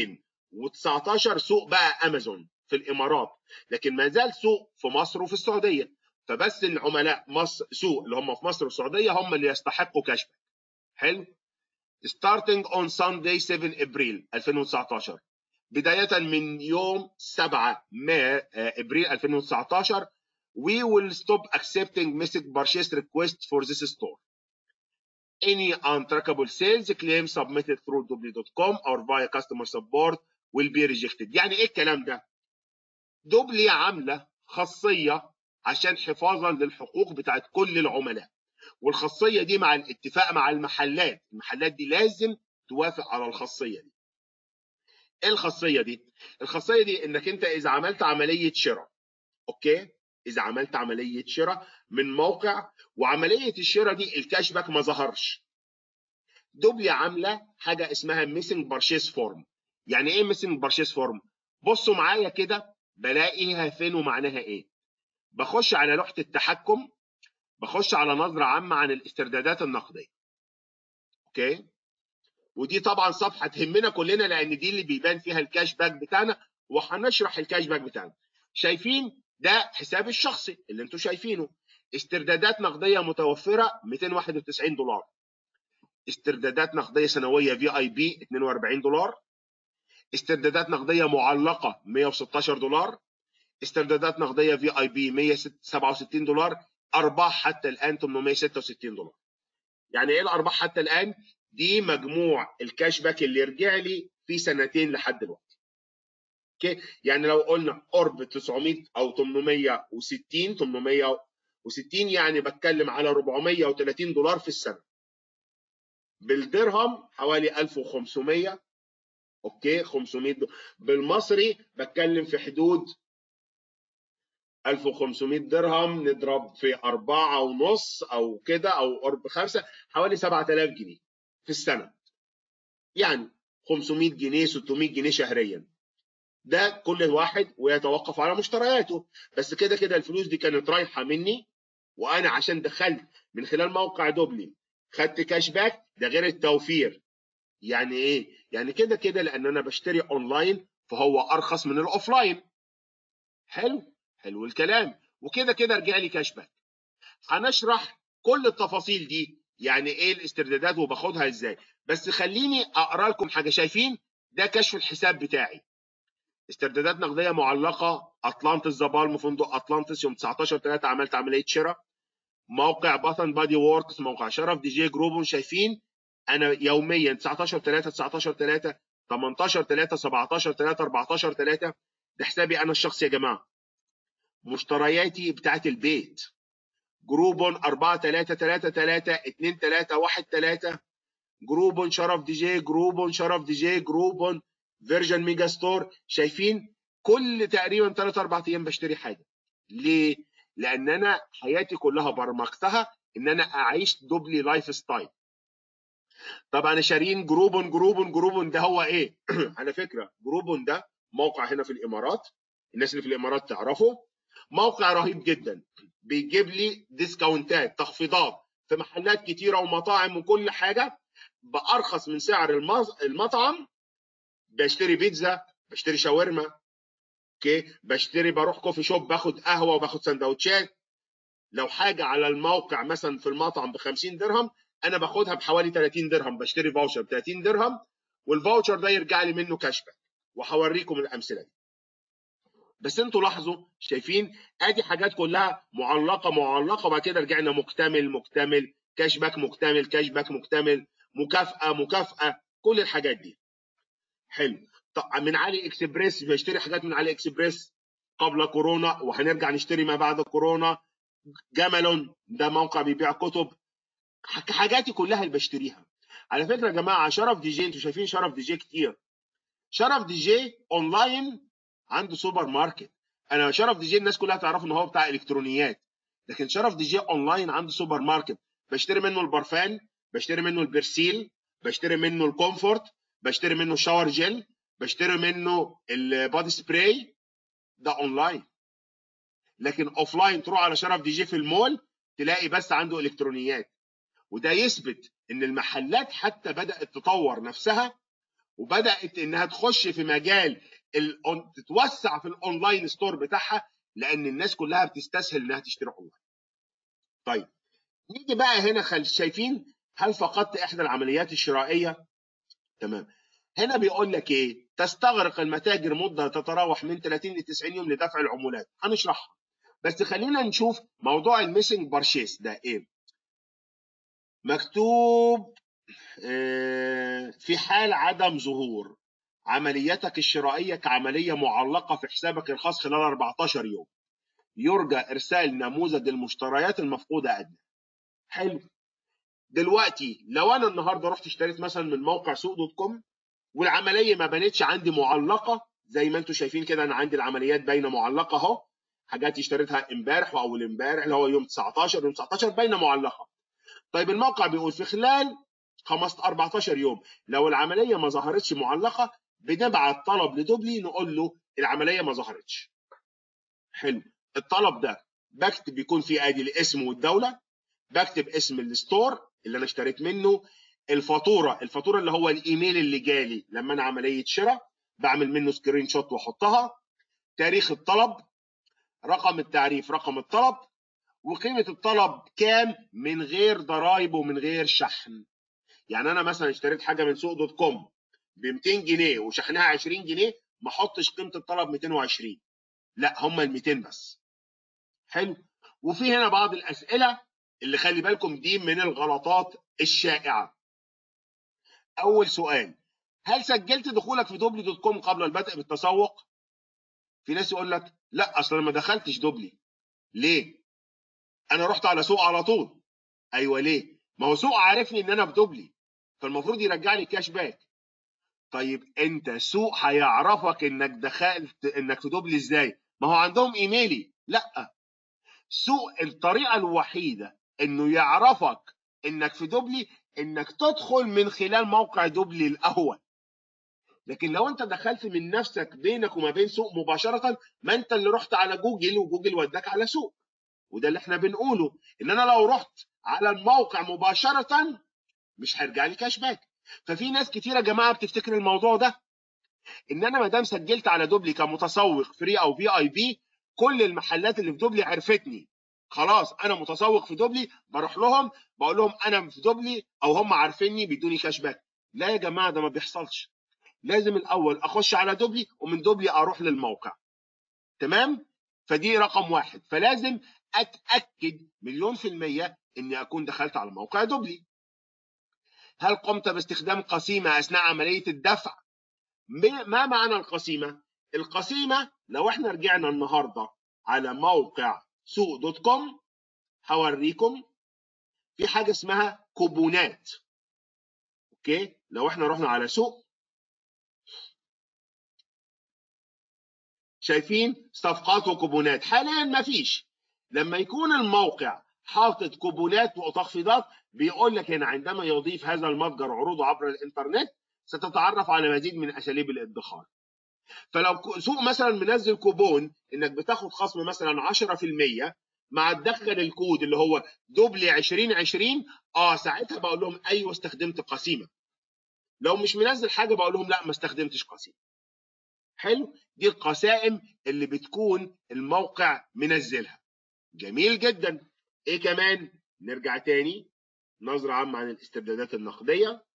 S2: 2019 سوق بقى امازون في الامارات لكن ما زال سوق في مصر وفي السعوديه فبس العملاء مصر سوق اللي هم في مصر والسعوديه هم اللي يستحقوا كاش باك حلو starting on Sunday 7 ابريل 2019 بدايه من يوم 7 ما ابريل 2019 we will stop accepting message purchase request for this store any untrackable sales claim submitted through w.com or via customer support will be rejected يعني ايه الكلام ده دوبلي عامله خاصيه عشان حفاظا للحقوق بتاعت كل العملاء والخاصيه دي مع الاتفاق مع المحلات المحلات دي لازم توافق على الخاصيه دي ايه الخاصيه دي الخاصيه دي انك انت اذا عملت عمليه شراء اوكي اذا عملت عمليه شراء من موقع وعمليه الشراء دي الكاش باك ما ظهرش دوبلي عامله حاجه اسمها ميسنج بارشيس فورم يعني ايه ميسنج بارشيس فورم بصوا معايا كده بلاقيها فين ومعناها ايه بخش على لوحه التحكم بخش على نظره عامه عن الاستردادات النقديه اوكي ودي طبعا صفحه تهمنا كلنا لان دي اللي بيبان فيها الكاش باك بتاعنا وهنشرح الكاش باك بتاعنا شايفين ده حساب الشخصي اللي انتم شايفينه استردادات نقديه متوفره 291 دولار استردادات نقديه سنويه في اي بي 42 دولار استردادات نقديه معلقه 116 دولار استردادات نقديه في اي بي 167 دولار ارباح حتى الان 866 دولار يعني ايه الارباح حتى الان دي مجموع الكاش باك اللي رجع لي في سنتين لحد دلوقتي اوكي يعني لو قلنا قرب 900 او 860 860 يعني بتكلم على 430 دولار في السنه بالدرهم حوالي 1500 اوكي 500 دولار. بالمصري بتكلم في حدود 1500 درهم نضرب في أربعة ونص أو كده أو قرب خمسة حوالي 7000 جنيه في السنة يعني 500 جنيه 600 جنيه شهريا ده كل واحد ويتوقف على مشترياته بس كده كده الفلوس دي كانت رايحة مني وأنا عشان دخلت من خلال موقع دوبلي خدت كاش باك ده غير التوفير يعني ايه؟ يعني كده كده لان انا بشتري اونلاين فهو ارخص من الاوفلاين. حلو؟ حلو الكلام وكده كده رجع لي كاش باك. هنشرح كل التفاصيل دي يعني ايه الاستردادات وباخدها ازاي بس خليني اقرا لكم حاجه شايفين ده كشف الحساب بتاعي استردادات نقديه معلقه اطلانتس زبالم فندق اطلانتس يوم 19 3 عملت عمليه شراء موقع باثن بادي ووركس موقع شرف دي جي جروب شايفين انا يوميا 19 3 19 3 18 3 17 3 14 3 ده حسابي انا الشخصي يا جماعه مشترياتي بتاعت البيت جروب 4 3 3 3 2 3 1 3 جروب شرف دي جي جروب شرف دي جي جروب فيرجن ميجا ستور شايفين كل تقريبا 3 4 ايام بشتري حاجه ليه؟ لان انا حياتي كلها برمجتها ان انا اعيش دوبلي لايف ستايل طبعا شارين جروبون جروبون جروبون ده هو ايه على فكره جروبون ده موقع هنا في الامارات الناس اللي في الامارات تعرفه موقع رهيب جدا بيجيب لي ديسكاونتات تخفيضات في محلات كتيره ومطاعم وكل حاجه بارخص من سعر المز- المطعم بشتري بيتزا بشتري شاورما اوكي بشتري بروح كوفي شوب باخد قهوه وباخد سندوتشات لو حاجه على الموقع مثلا في المطعم ب 50 درهم انا باخدها بحوالي 30 درهم بشتري فاوشر ب 30 درهم والفاوشر ده يرجع لي منه كاش باك وهوريكم الامثله دي بس انتوا لاحظوا شايفين ادي حاجات كلها معلقه معلقه وبعد كده رجعنا مكتمل مكتمل كاش باك مكتمل كاش باك مكتمل مكافاه مكافاه كل الحاجات دي حلو طب من علي اكسبريس بشتري حاجات من علي اكسبريس قبل كورونا وهنرجع نشتري ما بعد كورونا جمل ده موقع بيبيع كتب ح- حاجاتي كلها اللي بشتريها على فكره يا جماعه شرف دي جي انتوا شايفين شرف دي جي كتير شرف دي جي اونلاين عنده سوبر ماركت انا شرف دي جي الناس كلها تعرف ان هو بتاع الكترونيات لكن شرف دي جي اونلاين عنده سوبر ماركت بشتري منه البرفان بشتري منه البرسيل بشتري منه الكومفورت بشتري منه الشاور جل بشتري منه البادي سبراي ده اونلاين لكن اوف لاين تروح على شرف دي جي في المول تلاقي بس عنده الكترونيات وده يثبت ان المحلات حتى بدات تطور نفسها وبدات انها تخش في مجال الأون- تتوسع في الاونلاين ستور بتاعها لان الناس كلها بتستسهل انها تشتري اونلاين. طيب نيجي بقى هنا خل... شايفين هل فقدت احدى العمليات الشرائيه؟ تمام. هنا بيقول لك ايه؟ تستغرق المتاجر مده تتراوح من 30 ل 90 يوم لدفع العمولات، هنشرحها. بس خلينا نشوف موضوع الميسنج بارشيس ده ايه؟ مكتوب آه، في حال عدم ظهور عمليتك الشرائية كعملية معلقة في حسابك الخاص خلال 14 يوم يرجى إرسال نموذج المشتريات المفقودة أدنى حلو دلوقتي لو أنا النهاردة رحت اشتريت مثلا من موقع سوق دوت كوم والعملية ما بانتش عندي معلقة زي ما انتم شايفين كده أنا عندي العمليات باينة معلقة أهو حاجات اشتريتها امبارح وأول امبارح اللي هو يوم 19 يوم 19 باينة معلقة طيب الموقع بيقول في خلال 15 14 يوم لو العمليه ما ظهرتش معلقه بنبعت طلب لدوبلي نقول له العمليه ما ظهرتش حلو الطلب ده بكتب بيكون فيه ادي الاسم والدوله بكتب اسم الستور اللي انا اشتريت منه الفاتوره الفاتوره اللي هو الايميل اللي جالي لما انا عمليه شراء بعمل منه سكرين شوت واحطها تاريخ الطلب رقم التعريف رقم الطلب وقيمه الطلب كام من غير ضرائب ومن غير شحن يعني انا مثلا اشتريت حاجه من سوق دوت كوم ب 200 جنيه وشحنها 20 جنيه ما احطش قيمه الطلب 220 لا هم ال 200 بس حلو وفي هنا بعض الاسئله اللي خلي بالكم دي من الغلطات الشائعه اول سؤال هل سجلت دخولك في دوبلي دوت كوم قبل البدء بالتسوق في ناس يقول لك لا اصل انا ما دخلتش دوبلي ليه انا رحت على سوق على طول ايوه ليه ما هو سوق عارفني ان انا في دوبلي فالمفروض يرجع لي كاش باك طيب انت سوق هيعرفك انك دخلت انك في دوبلي ازاي ما هو عندهم ايميلي لا سوق الطريقه الوحيده انه يعرفك انك في دوبلي انك تدخل من خلال موقع دوبلي الاول لكن لو انت دخلت من نفسك بينك وما بين سوق مباشره ما انت اللي رحت على جوجل وجوجل وداك على سوق وده اللي احنا بنقوله ان انا لو رحت على الموقع مباشره مش هيرجع لي كاش باك ففي ناس كتيره يا جماعه بتفتكر الموضوع ده ان انا ما دام سجلت على دوبلي كمتسوق فري او في اي بي كل المحلات اللي في دوبلي عرفتني خلاص انا متسوق في دوبلي بروح لهم بقول لهم انا في دوبلي او هم عارفيني بيدوني كاش باك لا يا جماعه ده ما بيحصلش لازم الاول اخش على دوبلي ومن دوبلي اروح للموقع تمام فدي رقم واحد فلازم اتاكد مليون في الميه اني اكون دخلت على موقع دوبلي هل قمت باستخدام قسيمه اثناء عمليه الدفع م- ما معنى القسيمه القسيمه لو احنا رجعنا النهارده على موقع سوق دوت كوم هوريكم في حاجه اسمها كوبونات اوكي لو احنا رحنا على سوق شايفين صفقات وكوبونات حاليا ما فيش لما يكون الموقع حاطط كوبونات وتخفيضات بيقول لك هنا عندما يضيف هذا المتجر عروضه عبر الانترنت ستتعرف على مزيد من اساليب الادخار فلو ك- سوق مثلا منزل كوبون انك بتاخد خصم مثلا 10% مع تدخل الكود اللي هو دوبلي 2020 اه ساعتها بقول لهم ايوه استخدمت قسيمه لو مش منزل حاجه بقول لهم لا ما استخدمتش قسيمه حلو دي القسائم اللي بتكون الموقع منزلها جميل جدا ايه كمان نرجع تاني نظرة عامة عن الاستردادات النقدية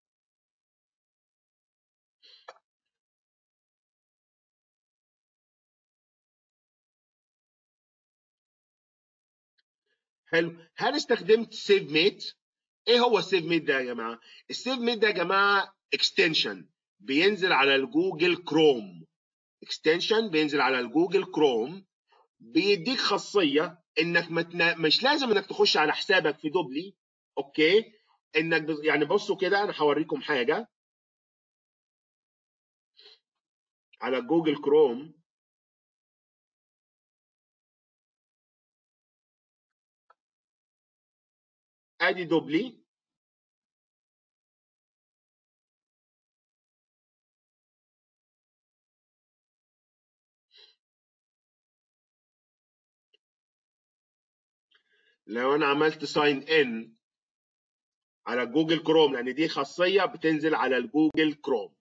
S2: حلو هل استخدمت سيف ميت ايه هو السيف ميت ده يا جماعه السيف ميت ده يا جماعه اكستنشن بينزل على الجوجل كروم اكستنشن بينزل على الجوجل كروم بيديك خاصيه انك متنا... مش لازم انك تخش على حسابك في دوبلي اوكي انك بز... يعني بصوا كده انا هوريكم حاجه على جوجل كروم ادي دوبلي لو انا عملت ساين ان على جوجل كروم لان دي خاصيه بتنزل على الجوجل كروم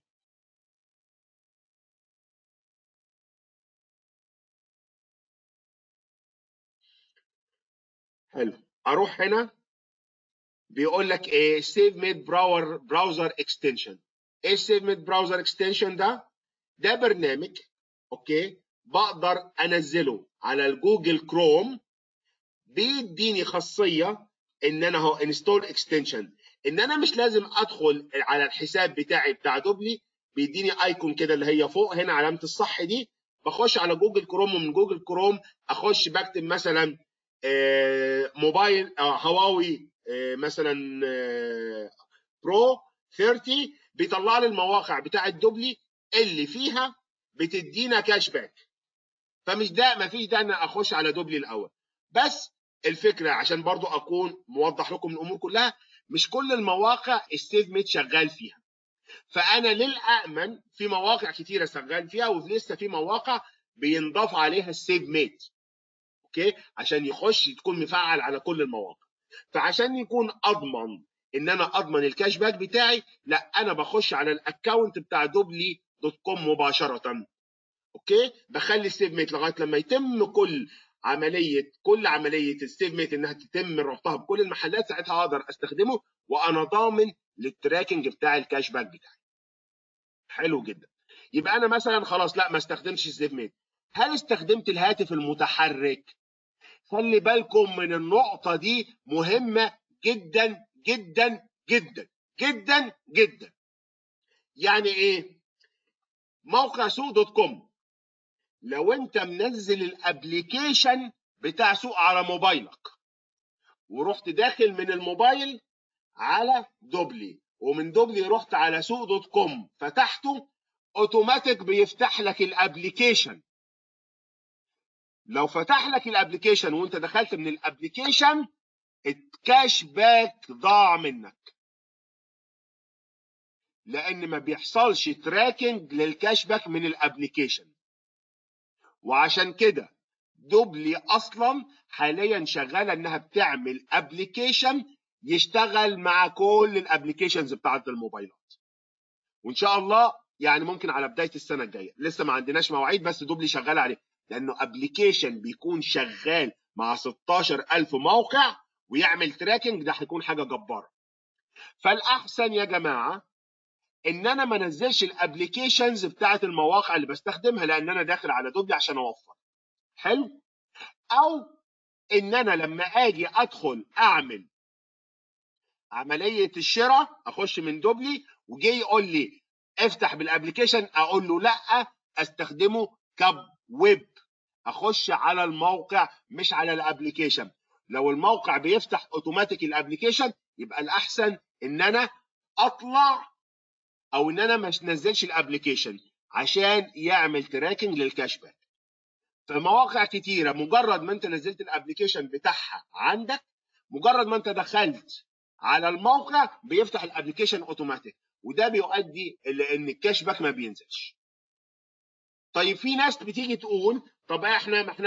S2: حلو اروح هنا بيقول لك ايه سيف ميد براور براوزر اكستنشن ايه سيف ميد براوزر اكستنشن ده ده برنامج اوكي بقدر انزله على الجوجل كروم بيديني خاصيه ان انا هو انستول اكستنشن ان انا مش لازم ادخل على الحساب بتاعي بتاع دوبلي بيديني ايكون كده اللي هي فوق هنا علامه الصح دي بخش على جوجل كروم ومن جوجل كروم اخش بكتب مثلا آه، موبايل آه، هواوي آه، مثلا آه، برو 30 بيطلع لي المواقع بتاع الدوبلي اللي فيها بتدينا كاش باك فمش ده ما فيش ده انا اخش على دوبلي الاول بس الفكره عشان برضو اكون موضح لكم الامور كلها مش كل المواقع السيف ميت شغال فيها فانا للامن في مواقع كتيره شغال فيها ولسه في مواقع بينضاف عليها السيف ميت اوكي عشان يخش تكون مفعل على كل المواقع فعشان يكون اضمن ان انا اضمن الكاش باك بتاعي لا انا بخش على الاكونت بتاع دوبلي دوت كوم مباشره اوكي بخلي السيف ميت لغايه لما يتم كل عمليه كل عمليه السيف ميت انها تتم ربطها بكل المحلات ساعتها اقدر استخدمه وانا ضامن للتراكنج بتاع الكاش باك بتاعي حلو جدا يبقى انا مثلا خلاص لا ما استخدمتش السيف ميت هل استخدمت الهاتف المتحرك خلي بالكم من النقطة دي مهمة جدا جدا جدا جدا جدا يعني ايه موقع سوق دوت كوم لو انت منزل الابليكيشن بتاع سوق على موبايلك ورحت داخل من الموبايل على دوبلي ومن دوبلي رحت على سوق دوت كوم فتحته اوتوماتيك بيفتح لك الابليكيشن لو فتح لك الابليكيشن وانت دخلت من الابليكيشن الكاش باك ضاع منك لان ما بيحصلش تراكنج للكاش باك من الابليكيشن وعشان كده دوبلي اصلا حاليا شغاله انها بتعمل ابليكيشن يشتغل مع كل الابليكيشنز بتاعت الموبايلات وان شاء الله يعني ممكن على بدايه السنه الجايه لسه ما عندناش مواعيد بس دوبلي شغال عليه لانه ابلكيشن بيكون شغال مع 16000 موقع ويعمل تراكنج ده هيكون حاجه جباره فالاحسن يا جماعه ان انا ما انزلش الابلكيشنز بتاعت المواقع اللي بستخدمها لان انا داخل على دوبلي عشان اوفر حلو او ان انا لما اجي ادخل اعمل عمليه الشراء اخش من دوبلي وجي يقول لي افتح بالابلكيشن اقول له لا استخدمه كويب اخش على الموقع مش على الابلكيشن لو الموقع بيفتح اوتوماتيك الابلكيشن يبقى الاحسن ان انا اطلع او ان انا ما انزلش الابلكيشن عشان يعمل تراكنج للكاش باك فمواقع كتيره مجرد ما انت نزلت الابلكيشن بتاعها عندك مجرد ما انت دخلت على الموقع بيفتح الابلكيشن اوتوماتيك وده بيؤدي الى ان الكاش باك ما بينزلش طيب في ناس بتيجي تقول طب احنا ما احنا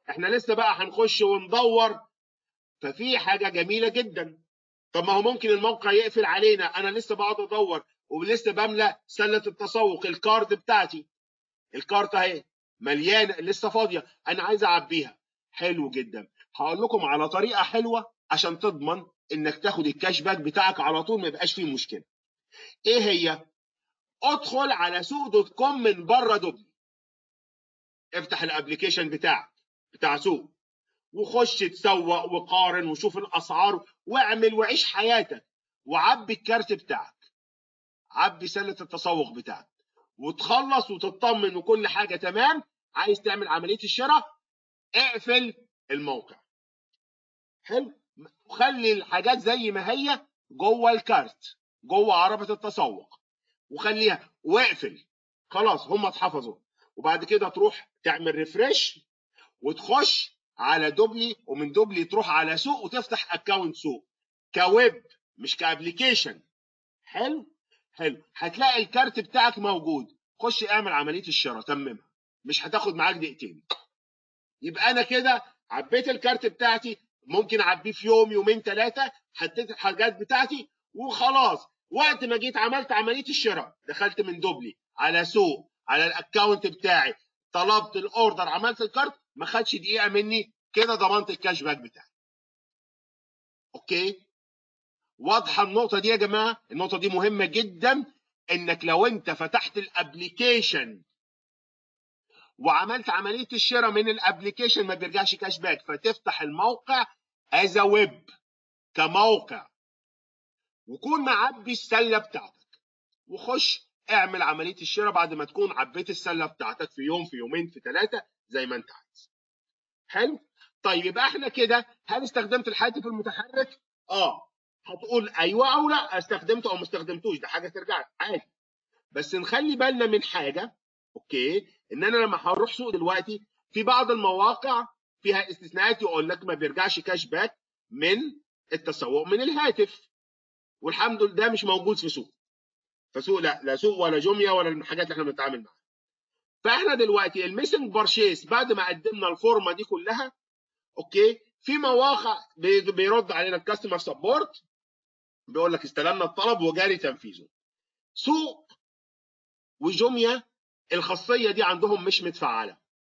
S2: احنا لسه بقى هنخش وندور ففي حاجه جميله جدا طب ما هو ممكن الموقع يقفل علينا انا لسه بقعد ادور ولسه بملى سله التسوق الكارد بتاعتي الكارت اهي مليانه لسه فاضيه انا عايز اعبيها حلو جدا هقول لكم على طريقه حلوه عشان تضمن انك تاخد الكاش باك بتاعك على طول ما يبقاش فيه مشكله ايه هي ادخل على سوق دوت كوم من بره دبي افتح الابلكيشن بتاعك بتاع سوق وخش تسوق وقارن وشوف الاسعار واعمل وعيش حياتك وعبي الكارت بتاعك عبي سله التسوق بتاعك وتخلص وتطمن وكل حاجه تمام عايز تعمل عمليه الشراء اقفل الموقع حلو خلي الحاجات زي ما هي جوه الكارت جوه عربه التسوق وخليها واقفل خلاص هم اتحفظوا وبعد كده تروح تعمل ريفرش وتخش على دوبلي ومن دوبلي تروح على سوق وتفتح اكونت سوق كويب مش كابليكيشن حلو حلو هتلاقي الكارت بتاعك موجود خش اعمل عمليه الشراء تممها مش هتاخد معاك دقيقتين يبقى انا كده عبيت الكارت بتاعتي ممكن اعبيه في يوم يومين ثلاثه حطيت الحاجات بتاعتي وخلاص وقت ما جيت عملت عمليه الشراء دخلت من دوبلي على سوق على الاكونت بتاعي طلبت الاوردر عملت الكارت ما خدش دقيقه مني كده ضمنت الكاش باك بتاعي اوكي واضحه النقطه دي يا جماعه النقطه دي مهمه جدا انك لو انت فتحت الابليكيشن وعملت عمليه الشراء من الابليكيشن ما بيرجعش كاش باك فتفتح الموقع از ويب كموقع وكون معبي السله بتاعتك وخش اعمل عمليه الشراء بعد ما تكون عبيت السله بتاعتك في يوم في يومين في ثلاثه زي ما انت عايز حلو طيب يبقى احنا كده هل استخدمت الهاتف المتحرك اه هتقول ايوه او لا استخدمته او ما استخدمتوش ده حاجه ترجع لك عادي بس نخلي بالنا من حاجه اوكي ان انا لما هروح سوق دلوقتي في بعض المواقع فيها استثناءات يقول لك ما بيرجعش كاش باك من التسوق من الهاتف والحمد لله ده مش موجود في سوق فسوق لا لا سوق ولا جميه ولا الحاجات اللي احنا بنتعامل معاها فاحنا دلوقتي الميسنج بارشيس بعد ما قدمنا الفورمه دي كلها اوكي في مواقع بيرد علينا الكاستمر سبورت بيقول لك استلمنا الطلب وجاري تنفيذه سوق وجميه الخاصيه دي عندهم مش متفعله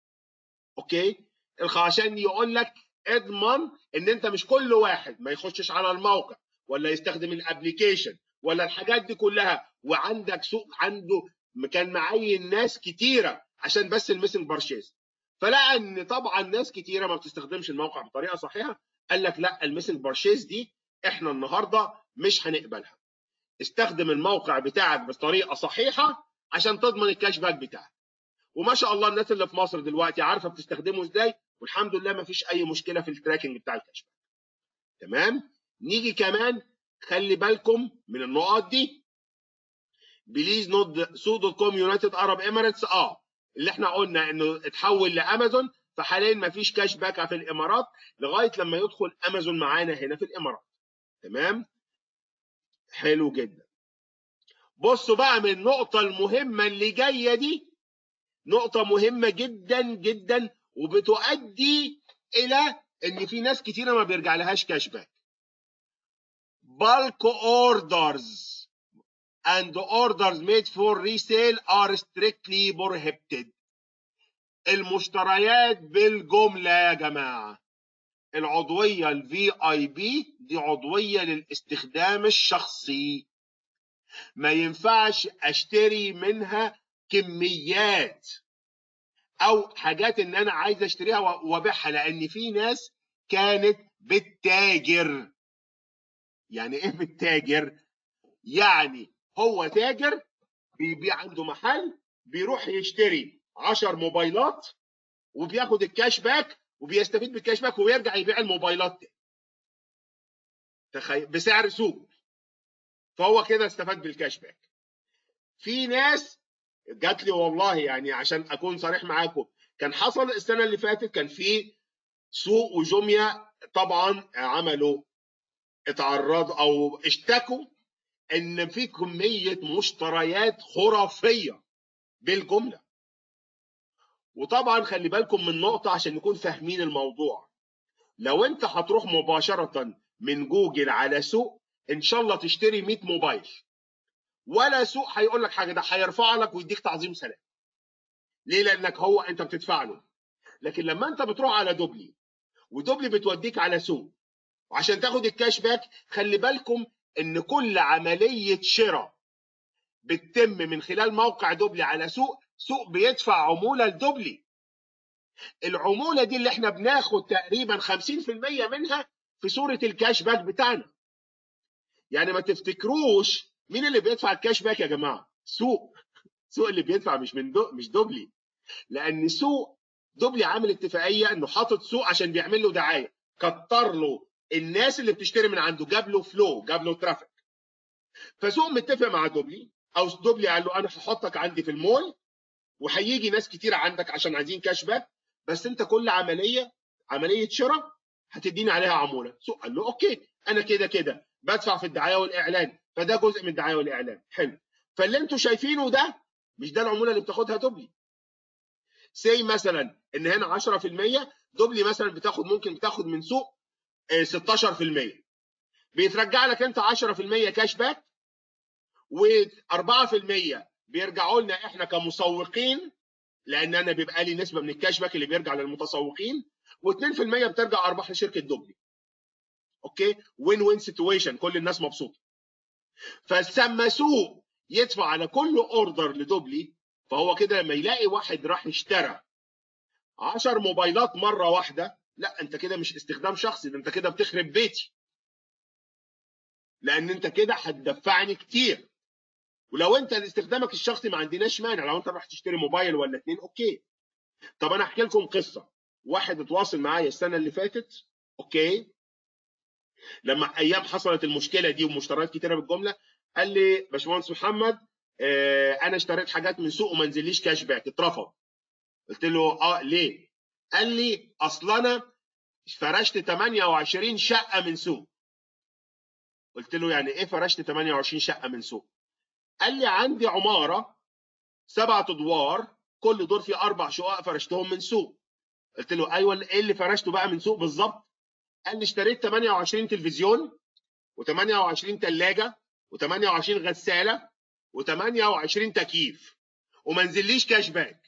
S2: اوكي عشان يقول لك اضمن ان انت مش كل واحد ما يخشش على الموقع ولا يستخدم الابليكيشن ولا الحاجات دي كلها وعندك سوق عنده كان معين ناس كتيره عشان بس الميسنج بارشيز فلقى ان طبعا ناس كتيره ما بتستخدمش الموقع بطريقه صحيحه قال لك لا الميسنج بارشيز دي احنا النهارده مش هنقبلها استخدم الموقع بتاعك بطريقه صحيحه عشان تضمن الكاش باك بتاعك وما شاء الله الناس اللي في مصر دلوقتي عارفه بتستخدمه ازاي والحمد لله ما فيش اي مشكله في التراكنج بتاع الكاش باك تمام نيجي كمان خلي بالكم من النقط دي بليز نوت سو دوت كوم يونايتد ارب اميريتس اه اللي احنا قلنا انه اتحول لامازون فحاليا ما فيش كاش باك في الامارات لغايه لما يدخل امازون معانا هنا في الامارات تمام حلو جدا بصوا بقى من النقطة المهمة اللي جاية دي نقطة مهمة جدا جدا وبتؤدي إلى إن في ناس كتيرة ما بيرجع لهاش كاش باك. bulk orders and orders made for resale are strictly prohibited. المشتريات بالجملة يا جماعة. العضوية الفي اي بي دي عضوية للاستخدام الشخصي. ما ينفعش اشتري منها كميات او حاجات ان انا عايز اشتريها وابيعها لان في ناس كانت بتتاجر يعني ايه بتتاجر يعني هو تاجر بيبيع عنده محل بيروح يشتري 10 موبايلات وبياخد الكاش باك وبيستفيد بالكاش باك ويرجع يبيع الموبايلات تاني تخيل بسعر سوق فهو كده استفاد بالكاش باك في ناس جات لي والله يعني عشان اكون صريح معاكم كان حصل السنه اللي فاتت كان في سوق وجوميا طبعا عملوا اتعرضوا او اشتكوا ان في كميه مشتريات خرافيه بالجمله وطبعا خلي بالكم من نقطه عشان نكون فاهمين الموضوع لو انت هتروح مباشره من جوجل على سوق ان شاء الله تشتري 100 موبايل ولا سوق هيقول لك حاجه ده هيرفع لك ويديك تعظيم سلام ليه لانك هو انت بتدفع له لكن لما انت بتروح على دوبلي ودوبلي بتوديك على سوق وعشان تاخد الكاش باك خلي بالكم ان كل عمليه شراء بتتم من خلال موقع دوبلي على سوق سوق بيدفع عموله لدوبلي العموله دي اللي احنا بناخد تقريبا 50% منها في صوره الكاش باك بتاعنا يعني ما تفتكروش مين اللي بيدفع الكاش باك يا جماعه سوق سوق اللي بيدفع مش من دو مش دوبلي لان سوق دوبلي عامل اتفاقيه انه حاطط سوق عشان بيعمل له دعايه كتر له الناس اللي بتشتري من عنده جاب له فلو جاب له ترافيك فسوق متفق مع دوبلي او دوبلي قال له انا هحطك عندي في المول وهيجي ناس كتير عندك عشان عايزين كاش باك بس انت كل عمليه عمليه شراء هتديني عليها عموله سوق قال له اوكي انا كده كده بدفع في الدعايه والاعلان فده جزء من الدعايه والاعلان حلو فاللي انتوا شايفينه ده مش ده العموله اللي بتاخدها دوبلي سي مثلا ان هنا 10% دوبلي مثلا بتاخد ممكن بتاخد من سوق 16% بيترجع لك انت 10% كاش باك و4% بيرجعوا لنا احنا كمسوقين لان انا بيبقى لي نسبه من الكاش باك اللي بيرجع للمتسوقين و2% بترجع ارباح لشركه دوبلي اوكي وين وين سيتويشن كل الناس مبسوطه فلما سوق يدفع على كل اوردر لدوبلي فهو كده لما يلاقي واحد راح اشترى 10 موبايلات مره واحده لا انت كده مش استخدام شخصي ده انت كده بتخرب بيتي لان انت كده هتدفعني كتير ولو انت استخدامك الشخصي ما عندناش مانع لو انت راح تشتري موبايل ولا اتنين اوكي طب انا احكي لكم قصه واحد اتواصل معايا السنه اللي فاتت اوكي لما ايام حصلت المشكله دي ومشتريات كتيره بالجمله قال لي باشمهندس محمد اه انا اشتريت حاجات من سوق وما نزليش كاش باك اترفض قلت له اه ليه قال لي اصل انا فرشت 28 شقه من سوق قلت له يعني ايه فرشت 28 شقه من سوق قال لي عندي عماره سبعة ادوار كل دور فيه اربع شقق فرشتهم من سوق قلت له ايوه ايه اللي فرشته بقى من سوق بالظبط قال لي اشتريت 28 تلفزيون و28 ثلاجه و28 غساله و28 تكييف وما نزليش كاش باك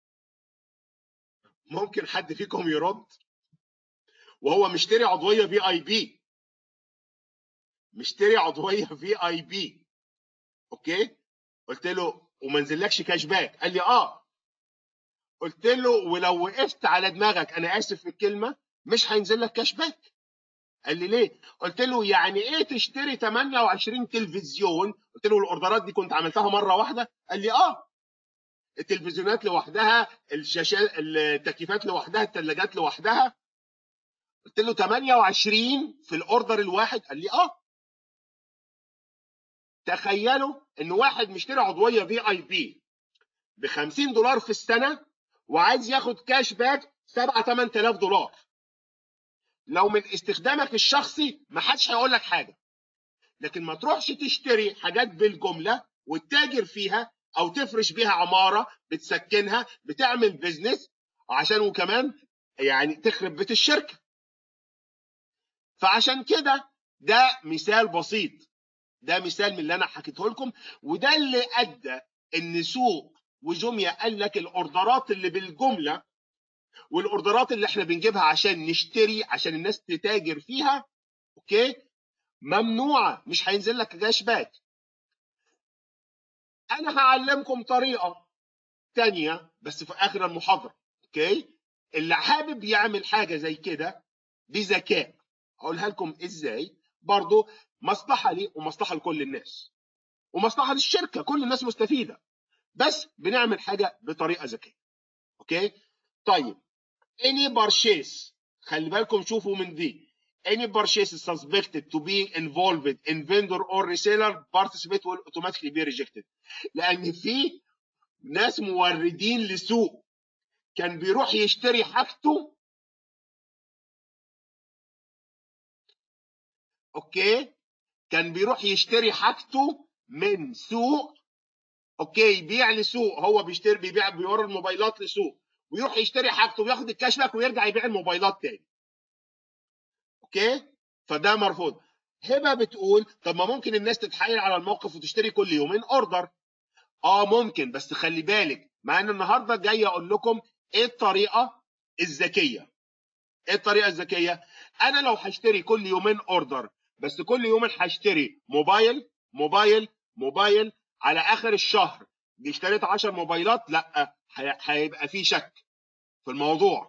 S2: ممكن حد فيكم يرد وهو مشتري عضويه في اي بي مشتري عضويه في اي بي اوكي قلت له وما نزلكش كاش باك قال لي اه قلت له ولو وقفت على دماغك انا اسف في الكلمه مش هينزل لك كاش باك قال لي ليه قلت له يعني ايه تشتري 28 تلفزيون قلت له الاوردرات دي كنت عملتها مره واحده قال لي اه التلفزيونات لوحدها الشاشات التكييفات لوحدها الثلاجات لوحدها قلت له 28 في الاوردر الواحد قال لي اه تخيلوا ان واحد مشتري عضويه في اي بي ب 50 دولار في السنه وعايز ياخد كاش باك 7 8000 دولار لو من استخدامك الشخصي ما حدش هيقول لك حاجه لكن ما تروحش تشتري حاجات بالجمله وتتاجر فيها او تفرش بيها عماره بتسكنها بتعمل بيزنس عشان وكمان يعني تخرب بيت الشركه فعشان كده ده مثال بسيط ده مثال من اللي انا حكيته لكم وده اللي ادى ان سوق وجوميا قال لك الاوردرات اللي بالجمله والاوردرات اللي احنا بنجيبها عشان نشتري عشان الناس تتاجر فيها اوكي ممنوعه مش هينزل لك كاش باك انا هعلمكم طريقه تانية بس في اخر المحاضره اوكي اللي حابب يعمل حاجه زي كده بذكاء اقولها لكم ازاي برضو مصلحه لي ومصلحه لكل الناس ومصلحه للشركه كل الناس مستفيده بس بنعمل حاجه بطريقه ذكيه اوكي طيب any purchase خلي بالكم شوفوا من دي any purchase is suspected to be involved in vendor or reseller participate will automatically be rejected لان في ناس موردين لسوق كان بيروح يشتري حاجته اوكي كان بيروح يشتري حاجته من سوق اوكي يبيع لسوق هو بيشتري بيبيع بيورد الموبايلات لسوق ويروح يشتري حاجته وياخد الكاش باك ويرجع يبيع الموبايلات تاني اوكي فده مرفوض هبه بتقول طب ما ممكن الناس تتحايل على الموقف وتشتري كل يومين اوردر اه ممكن بس خلي بالك مع ان النهارده جاي اقول لكم ايه الطريقه الذكيه ايه الطريقه الذكيه انا لو هشتري كل يومين اوردر بس كل يومين هشتري موبايل موبايل موبايل على اخر الشهر اشتريت 10 موبايلات لا هي- هيبقى في شك في الموضوع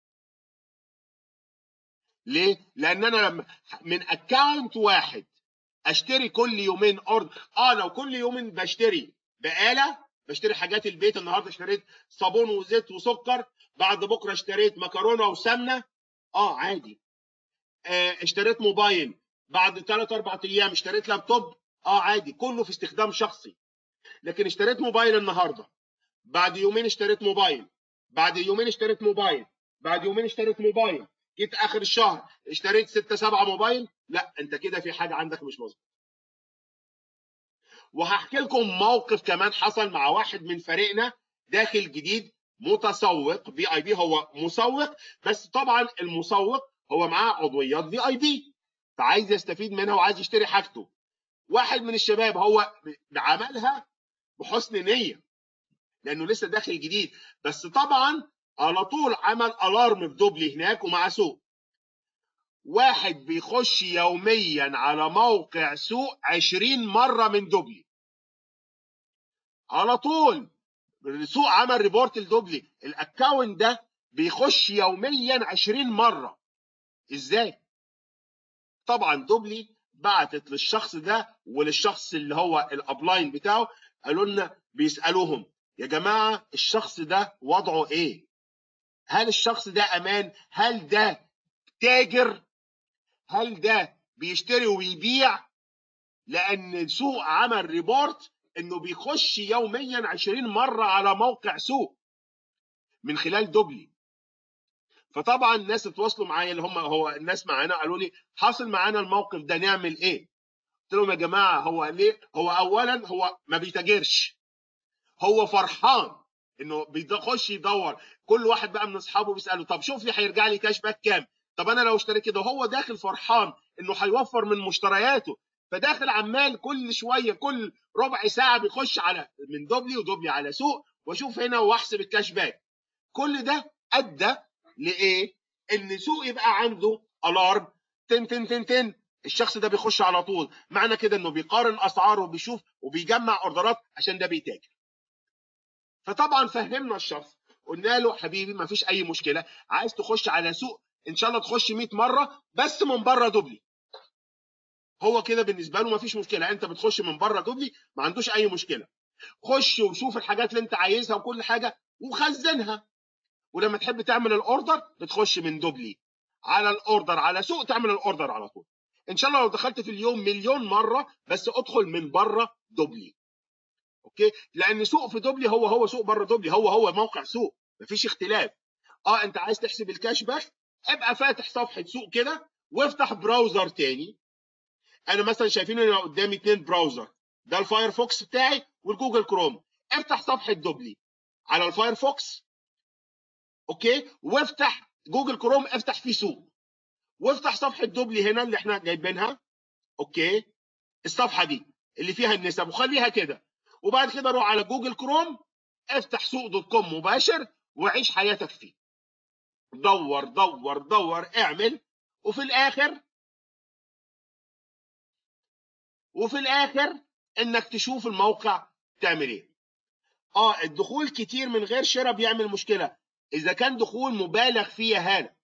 S2: ليه لان انا لما من اكونت واحد اشتري كل يومين اوردر اه لو كل يوم بشتري بقاله بشتري حاجات البيت النهارده اشتريت صابون وزيت وسكر بعد بكره اشتريت مكرونه وسمنه اه عادي آه اشتريت موبايل بعد 3 4 ايام اشتريت لابتوب اه عادي كله في استخدام شخصي لكن اشتريت موبايل النهارده بعد يومين اشتريت موبايل بعد يومين اشتريت موبايل بعد يومين اشتريت موبايل جيت اخر الشهر اشتريت 6 7 موبايل لا انت كده في حاجه عندك مش مظبوطه وهحكي لكم موقف كمان حصل مع واحد من فريقنا داخل جديد متسوق في اي بي هو مسوق بس طبعا المسوق هو معاه عضويات في اي بي فعايز يستفيد منها وعايز يشتري حاجته واحد من الشباب هو عملها بحسن نيه لانه لسه داخل جديد بس طبعا على طول عمل الارم في دوبلي هناك ومع سوق واحد بيخش يوميا على موقع سوق 20 مره من دوبلي على طول سوق عمل ريبورت لدوبلي الاكونت ده بيخش يوميا 20 مره ازاي طبعا دوبلي بعتت للشخص ده وللشخص اللي هو الابلاين بتاعه قالوا لنا بيسالوهم يا جماعه الشخص ده وضعه ايه هل الشخص ده امان هل ده تاجر هل ده بيشتري ويبيع لان سوق عمل ريبورت انه بيخش يوميا 20 مره على موقع سوق من خلال دوبلي فطبعا الناس اتواصلوا معايا اللي هم هو الناس معانا قالوا لي حاصل معانا الموقف ده نعمل ايه قلت لهم يا جماعه هو ليه هو اولا هو ما بيتاجرش هو فرحان انه بيخش يدور كل واحد بقى من اصحابه بيساله طب شوف لي هيرجع لي كاش باك كام طب انا لو اشتريت كده هو داخل فرحان انه هيوفر من مشترياته فداخل عمال كل شويه كل ربع ساعه بيخش على من دوبلي ودوبلي على سوق واشوف هنا واحسب الكاش باك كل ده ادى لايه ان سوق يبقى عنده الارم تن تن تن تن الشخص ده بيخش على طول معنى كده انه بيقارن اسعاره وبيشوف وبيجمع اوردرات عشان ده بيتاجر فطبعا فهمنا الشخص قلنا له حبيبي ما فيش اي مشكله عايز تخش على سوق ان شاء الله تخش 100 مره بس من بره دوبلي هو كده بالنسبه له ما فيش مشكله انت بتخش من بره دوبلي ما عندوش اي مشكله خش وشوف الحاجات اللي انت عايزها وكل حاجه وخزنها ولما تحب تعمل الاوردر بتخش من دوبلي على الاوردر على سوق تعمل الاوردر على طول ان شاء الله لو دخلت في اليوم مليون مره بس ادخل من بره دوبلي اوكي لان سوق في دوبلي هو هو سوق بره دوبلي هو هو موقع سوق مفيش اختلاف اه انت عايز تحسب الكاش باك ابقى فاتح صفحه سوق كده وافتح براوزر تاني انا مثلا شايفين ان قدامي اتنين براوزر ده الفايرفوكس بتاعي والجوجل كروم افتح صفحه دوبلي على الفايرفوكس اوكي وافتح جوجل كروم افتح فيه سوق وافتح صفحه دوبلي هنا اللي احنا جايبينها اوكي الصفحه دي اللي فيها النسب وخليها كده وبعد كده روح على جوجل كروم افتح سوق دوت كوم مباشر وعيش حياتك فيه دور دور دور اعمل وفي الاخر وفي الاخر انك تشوف الموقع تعمل ايه اه الدخول كتير من غير شراء بيعمل مشكله اذا كان دخول مبالغ فيه هذا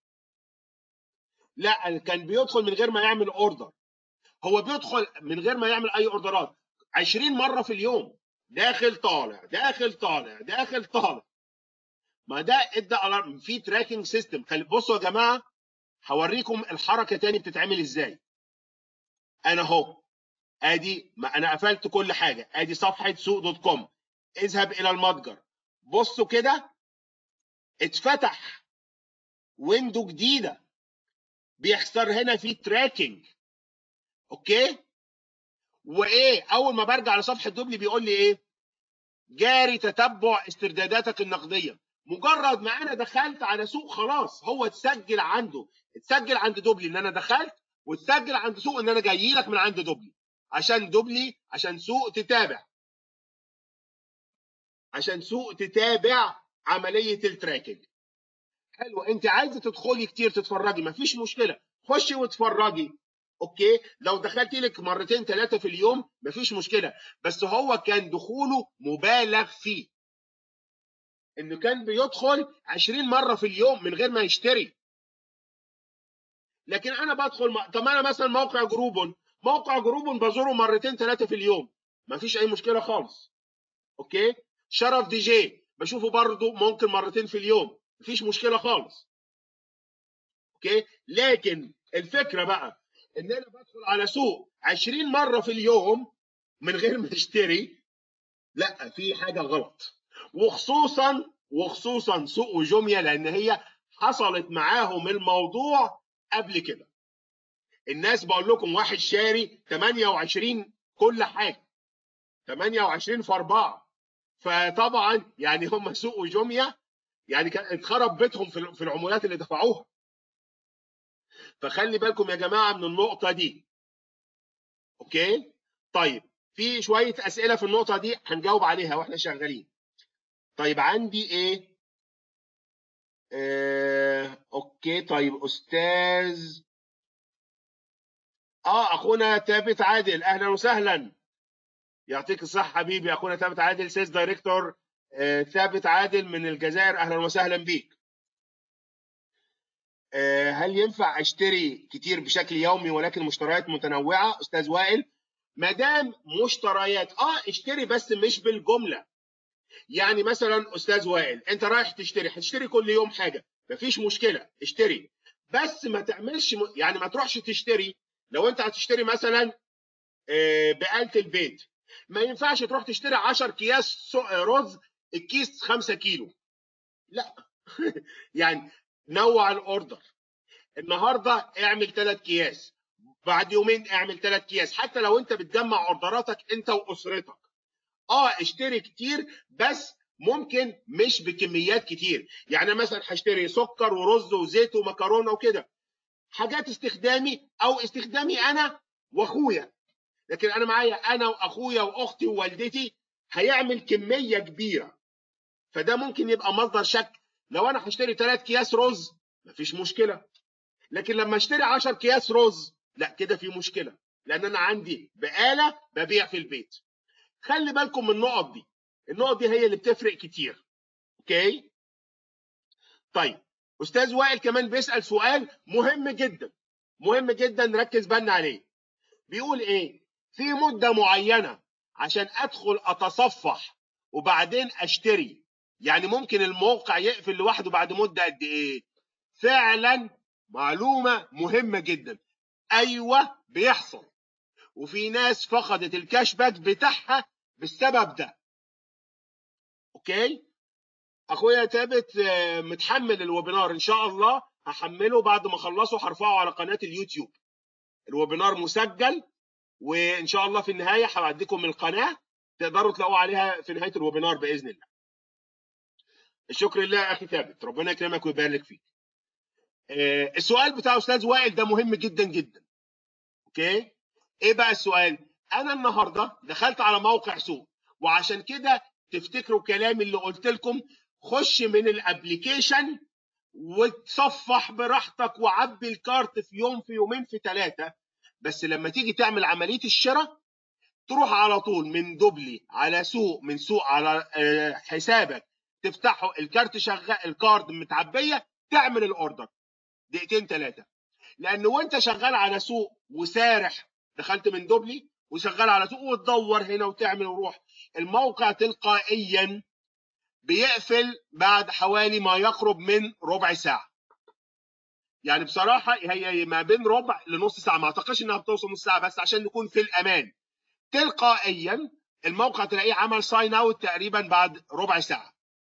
S2: لا كان بيدخل من غير ما يعمل اوردر هو بيدخل من غير ما يعمل اي اوردرات 20 مره في اليوم داخل طالع داخل طالع داخل طالع ما ده ادى الارم في تراكنج سيستم بصوا يا جماعه هوريكم الحركه تاني بتتعمل ازاي انا اهو ادي ما انا قفلت كل حاجه ادي صفحه سوق دوت كوم اذهب الى المتجر بصوا كده اتفتح ويندو جديده بيحصل هنا في تراكنج اوكي وايه اول ما برجع لصفحه دوبلي بيقول لي ايه جاري تتبع استرداداتك النقديه مجرد ما انا دخلت على سوق خلاص هو اتسجل عنده اتسجل عند دوبلي ان انا دخلت واتسجل عند سوق ان انا جاي لك من عند دوبلي عشان دوبلي عشان سوق تتابع عشان سوق تتابع عمليه التراكنج حلو انت عايزه تدخلي كتير تتفرجي مفيش مشكله خشي واتفرجي اوكي لو دخلت لك مرتين ثلاثه في اليوم مفيش مشكله بس هو كان دخوله مبالغ فيه انه كان بيدخل 20 مره في اليوم من غير ما يشتري لكن انا بدخل م... طب انا مثلا موقع جروبون موقع جروبون بزوره مرتين ثلاثه في اليوم مفيش اي مشكله خالص اوكي شرف دي جي بشوفه برضه ممكن مرتين في اليوم مفيش مشكله خالص اوكي لكن الفكره بقى ان انا بدخل على سوق 20 مره في اليوم من غير ما اشتري لا في حاجه غلط وخصوصا وخصوصا سوق وجوميا لان هي حصلت معاهم الموضوع قبل كده الناس بقول لكم واحد شاري 28 كل حاجه 28 في 4 فطبعا يعني هم سوق وجوميا يعني كان اتخرب بيتهم في العمولات اللي دفعوها فخلي بالكم يا جماعه من النقطه دي اوكي طيب في شويه اسئله في النقطه دي هنجاوب عليها واحنا شغالين طيب عندي ايه آه، اوكي طيب استاذ اه اخونا ثابت عادل اهلا وسهلا يعطيك الصحه حبيبي اخونا ثابت عادل سيلز دايركتور آه، ثابت عادل من الجزائر اهلا وسهلا بيك آه، هل ينفع اشتري كتير بشكل يومي ولكن مشتريات متنوعه استاذ وائل ما دام مشتريات اه اشتري بس مش بالجمله يعني مثلا استاذ وائل انت رايح تشتري هتشتري كل يوم حاجه مفيش مشكله اشتري بس ما تعملش م... يعني ما تروحش تشتري لو انت هتشتري مثلا آه، بآلة البيت ما ينفعش تروح تشتري 10 اكياس رز الكيس 5 كيلو لا يعني نوع الاوردر النهارده اعمل ثلاث اكياس بعد يومين اعمل ثلاث اكياس حتى لو انت بتجمع اوردراتك انت واسرتك اه اشتري كتير بس ممكن مش بكميات كتير يعني مثلا هشتري سكر ورز وزيت ومكرونه وكده حاجات استخدامي او استخدامي انا واخويا لكن انا معايا انا واخويا واختي ووالدتي هيعمل كميه كبيره فده ممكن يبقى مصدر شك لو انا هشتري ثلاث اكياس رز مفيش مشكله لكن لما اشتري 10 اكياس رز لا كده في مشكله لان انا عندي بقاله ببيع في البيت خلي بالكم من النقط دي النقط دي هي اللي بتفرق كتير اوكي طيب استاذ وائل كمان بيسال سؤال مهم جدا مهم جدا نركز بالنا عليه بيقول ايه في مده معينه عشان ادخل اتصفح وبعدين اشتري يعني ممكن الموقع يقفل لوحده بعد مده قد ايه فعلا معلومه مهمه جدا ايوه بيحصل وفي ناس فقدت الكاش باك بتاعها بالسبب ده اوكي اخويا ثابت متحمل الويبينار ان شاء الله هحمله بعد ما اخلصه هرفعه على قناه اليوتيوب الويبينار مسجل وان شاء الله في النهايه هبعدكم القناه تقدروا تلاقوا عليها في نهايه الويبينار باذن الله الشكر لله يا اخي ثابت ربنا يكرمك ويبارك فيك السؤال بتاع استاذ وائل ده مهم جدا جدا اوكي ايه بقى السؤال انا النهارده دخلت على موقع سوق وعشان كده تفتكروا كلامي اللي قلت لكم خش من الابليكيشن وتصفح براحتك وعبي الكارت في يوم في يومين في ثلاثه بس لما تيجي تعمل عمليه الشراء تروح على طول من دوبلي على سوق من سوق على حسابك تفتحه الكارت شغال الكارد متعبيه تعمل الاوردر دقيقتين ثلاثه لان وانت شغال على سوق وسارح دخلت من دوبلي وشغال على سوق وتدور هنا وتعمل وروح الموقع تلقائيا بيقفل بعد حوالي ما يقرب من ربع ساعه يعني بصراحه هي ما بين ربع لنص ساعه ما اعتقدش انها بتوصل نص ساعه بس عشان نكون في الامان تلقائيا الموقع تلاقيه عمل ساين اوت تقريبا بعد ربع ساعه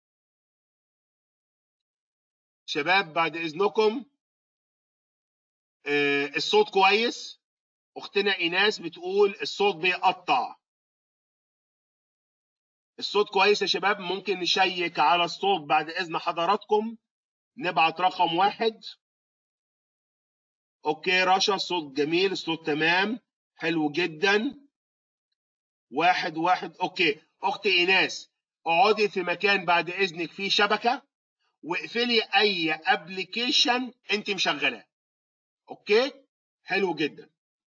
S2: شباب بعد اذنكم آه الصوت كويس اختنا ايناس بتقول الصوت بيقطع الصوت كويس يا شباب ممكن نشيك على الصوت بعد اذن حضراتكم نبعت رقم واحد اوكي رشا الصوت جميل الصوت تمام حلو جدا واحد واحد اوكي اختي ايناس اقعدي في مكان بعد اذنك فيه شبكه واقفلي اي ابلكيشن انت مشغلاه اوكي حلو جدا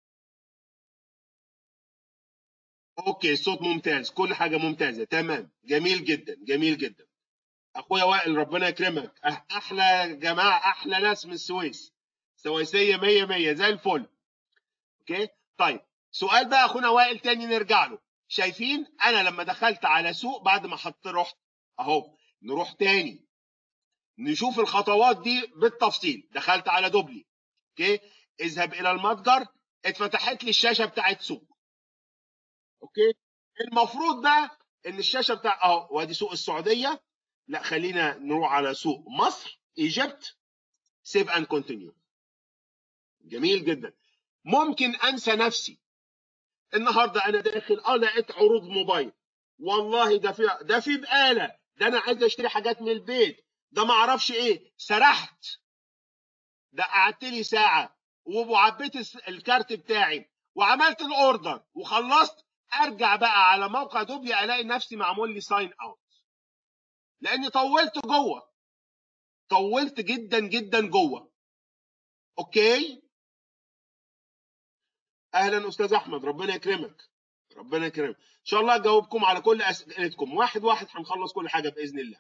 S2: اوكي الصوت ممتاز كل حاجه ممتازه تمام جميل جدا جميل جدا اخويا وائل ربنا يكرمك أه، احلى جماعه احلى ناس من السويس سويسيه 100 100 زي الفل اوكي طيب سؤال بقى اخونا وائل تاني نرجع له شايفين انا لما دخلت على سوق بعد ما حط رحت اهو نروح تاني نشوف الخطوات دي بالتفصيل دخلت على دوبلي اوكي اذهب الى المتجر اتفتحت لي الشاشه بتاعت سوق اوكي المفروض بقى ان الشاشه بتاع اهو وادي سوق السعوديه لا خلينا نروح على سوق مصر ايجيبت سيف اند كونتينيو جميل جدا ممكن انسى نفسي النهارده انا داخل اه لقيت عروض موبايل والله ده في ده في بقاله ده انا عايز اشتري حاجات من البيت ده ما اعرفش ايه سرحت ده قعدت لي ساعه وعبيت الكارت بتاعي وعملت الاوردر وخلصت ارجع بقى على موقع دوبلي الاقي نفسي معمول لي ساين اوت لاني طولت جوه طولت جدا جدا جوه اوكي اهلا استاذ احمد ربنا يكرمك ربنا يكرمك ان شاء الله اجاوبكم على كل اسئلتكم واحد واحد هنخلص كل حاجه باذن الله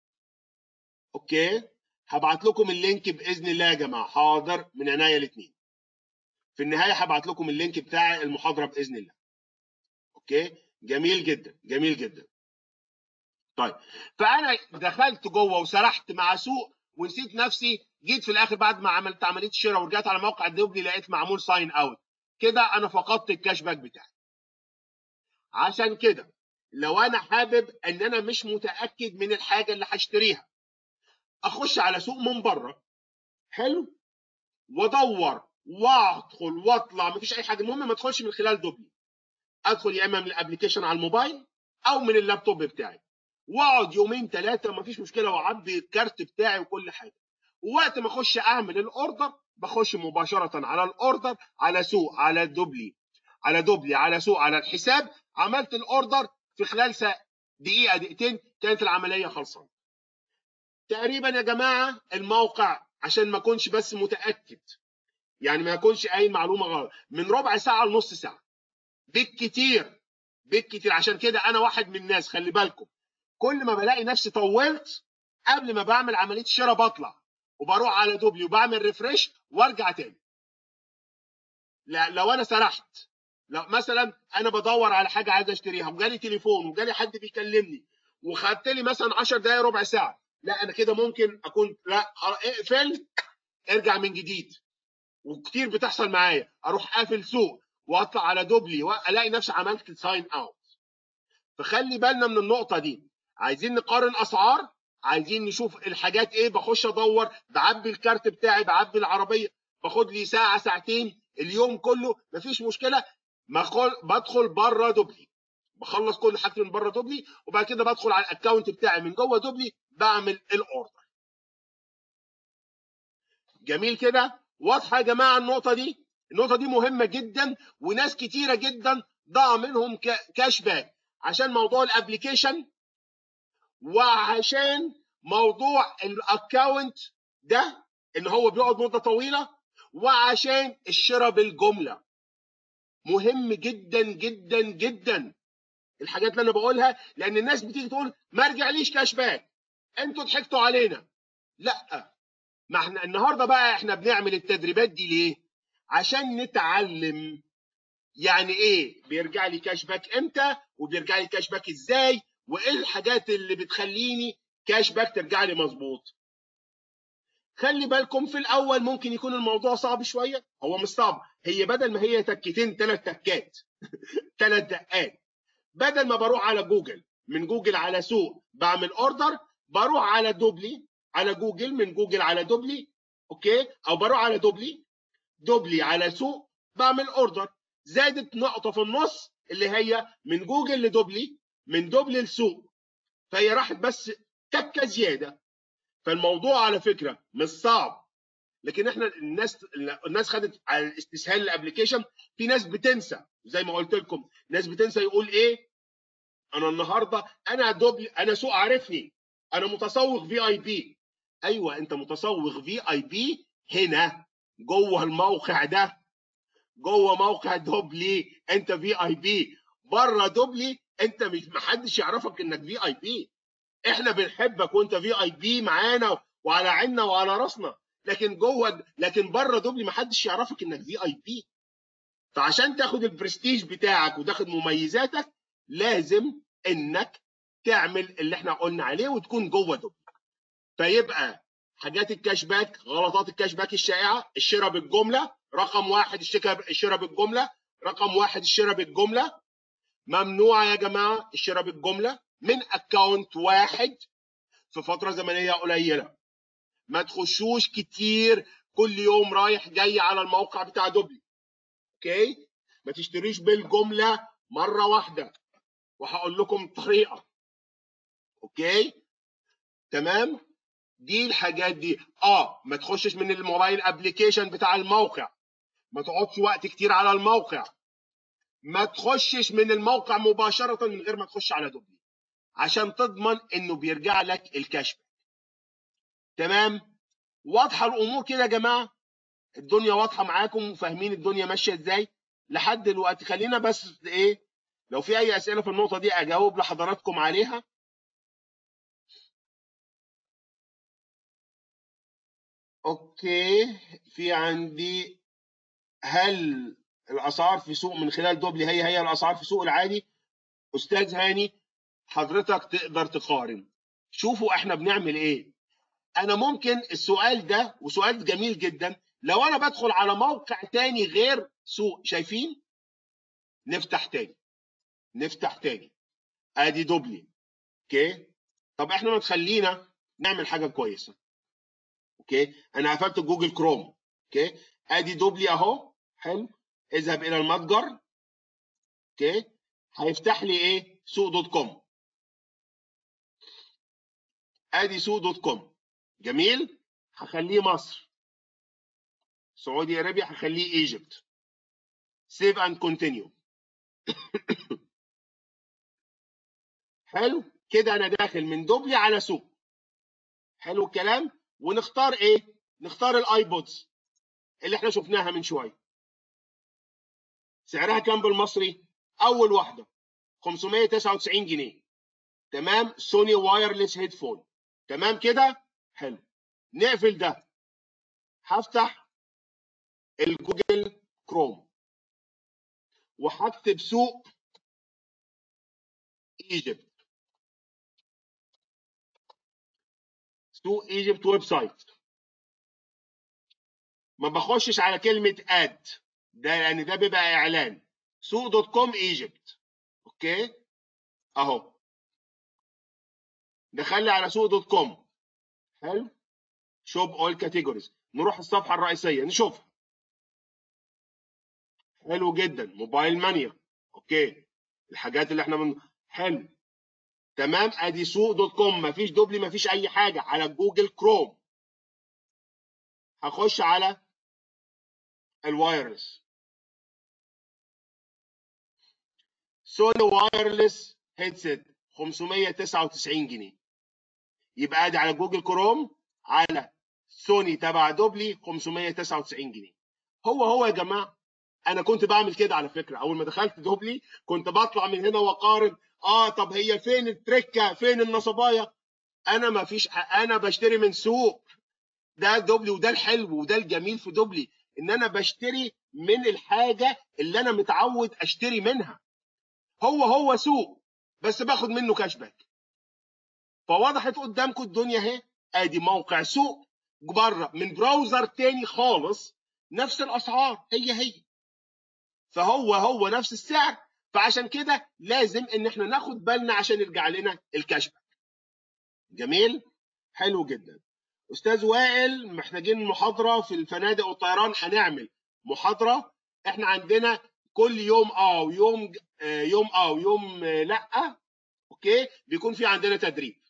S2: اوكي هبعت لكم اللينك باذن الله يا جماعه حاضر من عناية الاثنين في النهايه هبعت لكم اللينك بتاع المحاضره باذن الله اوكي جميل جدا جميل جدا طيب فانا دخلت جوه وسرحت مع سوق ونسيت نفسي جيت في الاخر بعد ما عملت عمليه الشراء ورجعت على موقع الدوبلي لقيت معمول ساين اوت كده انا فقدت الكاش باك بتاعي عشان كده لو انا حابب ان انا مش متاكد من الحاجه اللي هشتريها اخش على سوق من بره حلو وادور وادخل واطلع مفيش اي حاجه المهم ما ادخلش من خلال دوبلي ادخل يا اما من الابلكيشن على الموبايل او من اللابتوب بتاعي واقعد يومين ثلاثه مفيش مشكله واعبي الكارت بتاعي وكل حاجه ووقت ما اخش اعمل الاوردر بخش مباشره على الاوردر على سوق على دوبلي على دوبلي على سوق على الحساب عملت الاوردر في خلال ساعة دقيقه دقيقتين كانت العمليه خلصانه تقريبا يا جماعه الموقع عشان ما اكونش بس متاكد يعني ما يكونش اي معلومه غلط من ربع ساعه لنص ساعه بالكتير بالكتير عشان كده انا واحد من الناس خلي بالكم كل ما بلاقي نفسي طولت قبل ما بعمل عمليه الشراء بطلع وبروح على دوبلي وبعمل ريفرش وارجع تاني لا لو انا سرحت لو مثلا انا بدور على حاجه عايز اشتريها وجالي تليفون وجالي حد بيكلمني وخدت لي مثلا 10 دقائق ربع ساعه لا انا كده ممكن اكون لا اقفل ارجع من جديد وكتير بتحصل معايا اروح قافل سوق واطلع على دوبلي والاقي نفسي عملت ساين اوت فخلي بالنا من النقطه دي عايزين نقارن اسعار عايزين نشوف الحاجات ايه بخش ادور بعبي الكارت بتاعي بعبي العربيه باخد لي ساعه ساعتين اليوم كله مفيش مشكله بدخل بره دوبلي بخلص كل حاجتي من بره دوبلي وبعد كده بدخل على الاكونت بتاعي من جوه دوبلي بعمل الاوردر جميل كده واضحه يا جماعه النقطه دي النقطه دي مهمه جدا وناس كتيره جدا ضاع منهم كاش باك عشان موضوع الابلكيشن وعشان موضوع الاكونت ده ان هو بيقعد مده طويله وعشان الشراء بالجمله مهم جدا جدا جدا الحاجات اللي انا بقولها لان الناس بتيجي تقول ما رجعليش كاش باك انتوا ضحكتوا علينا لا ما احنا النهارده بقى احنا بنعمل التدريبات دي ليه عشان نتعلم يعني ايه بيرجع لي كاش باك امتى وبيرجع لي كاش باك ازاي وايه الحاجات اللي بتخليني كاش باك ترجع لي مظبوط خلي بالكم في الاول ممكن يكون الموضوع صعب شويه هو مش صعب هي بدل ما هي تكتين ثلاث تكات ثلاث دقات بدل ما بروح على جوجل من جوجل على سوق بعمل اوردر بروح على دوبلي على جوجل من جوجل على دوبلي اوكي او بروح على دوبلي دوبلي على سوق بعمل اوردر زادت نقطه في النص اللي هي من جوجل لدوبلي من دوبلي لسوق فهي راحت بس تكه زياده فالموضوع على فكره مش صعب لكن احنا الناس الناس خدت على الاستسهال الابلكيشن في ناس بتنسى زي ما قلت لكم ناس بتنسى يقول ايه انا النهارده انا دوبلي انا سوق عارفني انا متسوق في اي بي ايوه انت متسوق في اي بي هنا جوه الموقع ده جوه موقع دوبلي انت في اي بي بره دوبلي انت مش محدش يعرفك انك في اي بي احنا بنحبك وانت في اي بي معانا وعلى عيننا وعلى راسنا لكن جوه لكن بره دوبلي محدش يعرفك انك في اي بي فعشان تاخد البرستيج بتاعك وتاخد مميزاتك لازم انك تعمل اللي احنا قلنا عليه وتكون جوه دوبلي فيبقى حاجات الكاش باك غلطات الكاش باك الشائعه الشراء بالجمله رقم واحد الشراء بالجمله رقم واحد الشراء بالجمله ممنوع يا جماعه الشراء بالجمله من اكونت واحد في فتره زمنيه قليله ما تخشوش كتير كل يوم رايح جاي على الموقع بتاع دوبلي اوكي ما تشتريش بالجمله مره واحده وهقول لكم الطريقه اوكي تمام دي الحاجات دي اه ما تخشش من الموبايل ابلكيشن بتاع الموقع ما تقعدش وقت كتير على الموقع ما تخشش من الموقع مباشره من غير ما تخش على دوبلي عشان تضمن انه بيرجع لك الكاش باك تمام واضحه الامور كده يا جماعه الدنيا واضحه معاكم وفاهمين الدنيا ماشيه ازاي لحد دلوقتي خلينا بس ايه لو في اي اسئله في النقطه دي اجاوب لحضراتكم عليها اوكي في عندي هل الاسعار في سوق من خلال دوبلي هي هي الاسعار في سوق العادي استاذ هاني حضرتك تقدر تقارن شوفوا احنا بنعمل ايه انا ممكن السؤال ده وسؤال جميل جدا لو انا بدخل على موقع تاني غير سوق شايفين نفتح تاني نفتح تاني ادي دوبلي اوكي طب احنا ما تخلينا نعمل حاجه كويسه اوكي انا قفلت جوجل كروم اوكي ادي دوبلي اهو حلو اذهب الى المتجر اوكي هيفتح لي ايه سوق دوت كوم ادي سوق دوت كوم جميل هخليه مصر سعودي ارابيا هخليه ايجيبت سيف اند كونتينيو حلو كده انا داخل من دوبلي على سوق حلو الكلام ونختار ايه نختار الايبودز اللي احنا شفناها من شويه سعرها كام بالمصري اول واحده 599 جنيه تمام سوني وايرلس هيدفون تمام كده حلو نقفل ده هفتح الجوجل كروم وهكتب سوق ايجيبت سوق ايجيبت ويب سايت ما بخشش على كلمه اد ده لان يعني ده بيبقى اعلان سوق دوت كوم ايجيبت اوكي اهو دخلي على سوق دوت كوم حلو شوب اول كاتيجوريز نروح الصفحه الرئيسيه نشوفها حلو جدا موبايل مانيا اوكي الحاجات اللي احنا من حلو تمام ادي سوق دوت كوم مفيش دوبلي مفيش اي حاجه على جوجل كروم هخش على الوايرلس سوني وايرلس هيدسيت 599 جنيه يبقى ادي على جوجل كروم على سوني تبع دوبلي 599 جنيه هو هو يا جماعه انا كنت بعمل كده على فكره اول ما دخلت دوبلي كنت بطلع من هنا واقارن اه طب هي فين التركه فين النصبايه انا ما فيش انا بشتري من سوق ده دوبلي وده الحلو وده الجميل في دوبلي ان انا بشتري من الحاجه اللي انا متعود اشتري منها هو هو سوق بس باخد منه كاش باك فوضحت قدامكم الدنيا اهي ادي موقع سوق بره من براوزر تاني خالص نفس الاسعار هي هي فهو هو نفس السعر فعشان كده لازم ان احنا ناخد بالنا عشان يرجع لنا الكاش باك جميل حلو جدا استاذ وائل محتاجين محاضره في الفنادق والطيران هنعمل محاضره احنا عندنا كل يوم اه ويوم آه يوم اه ويوم آه لا اوكي بيكون في عندنا تدريب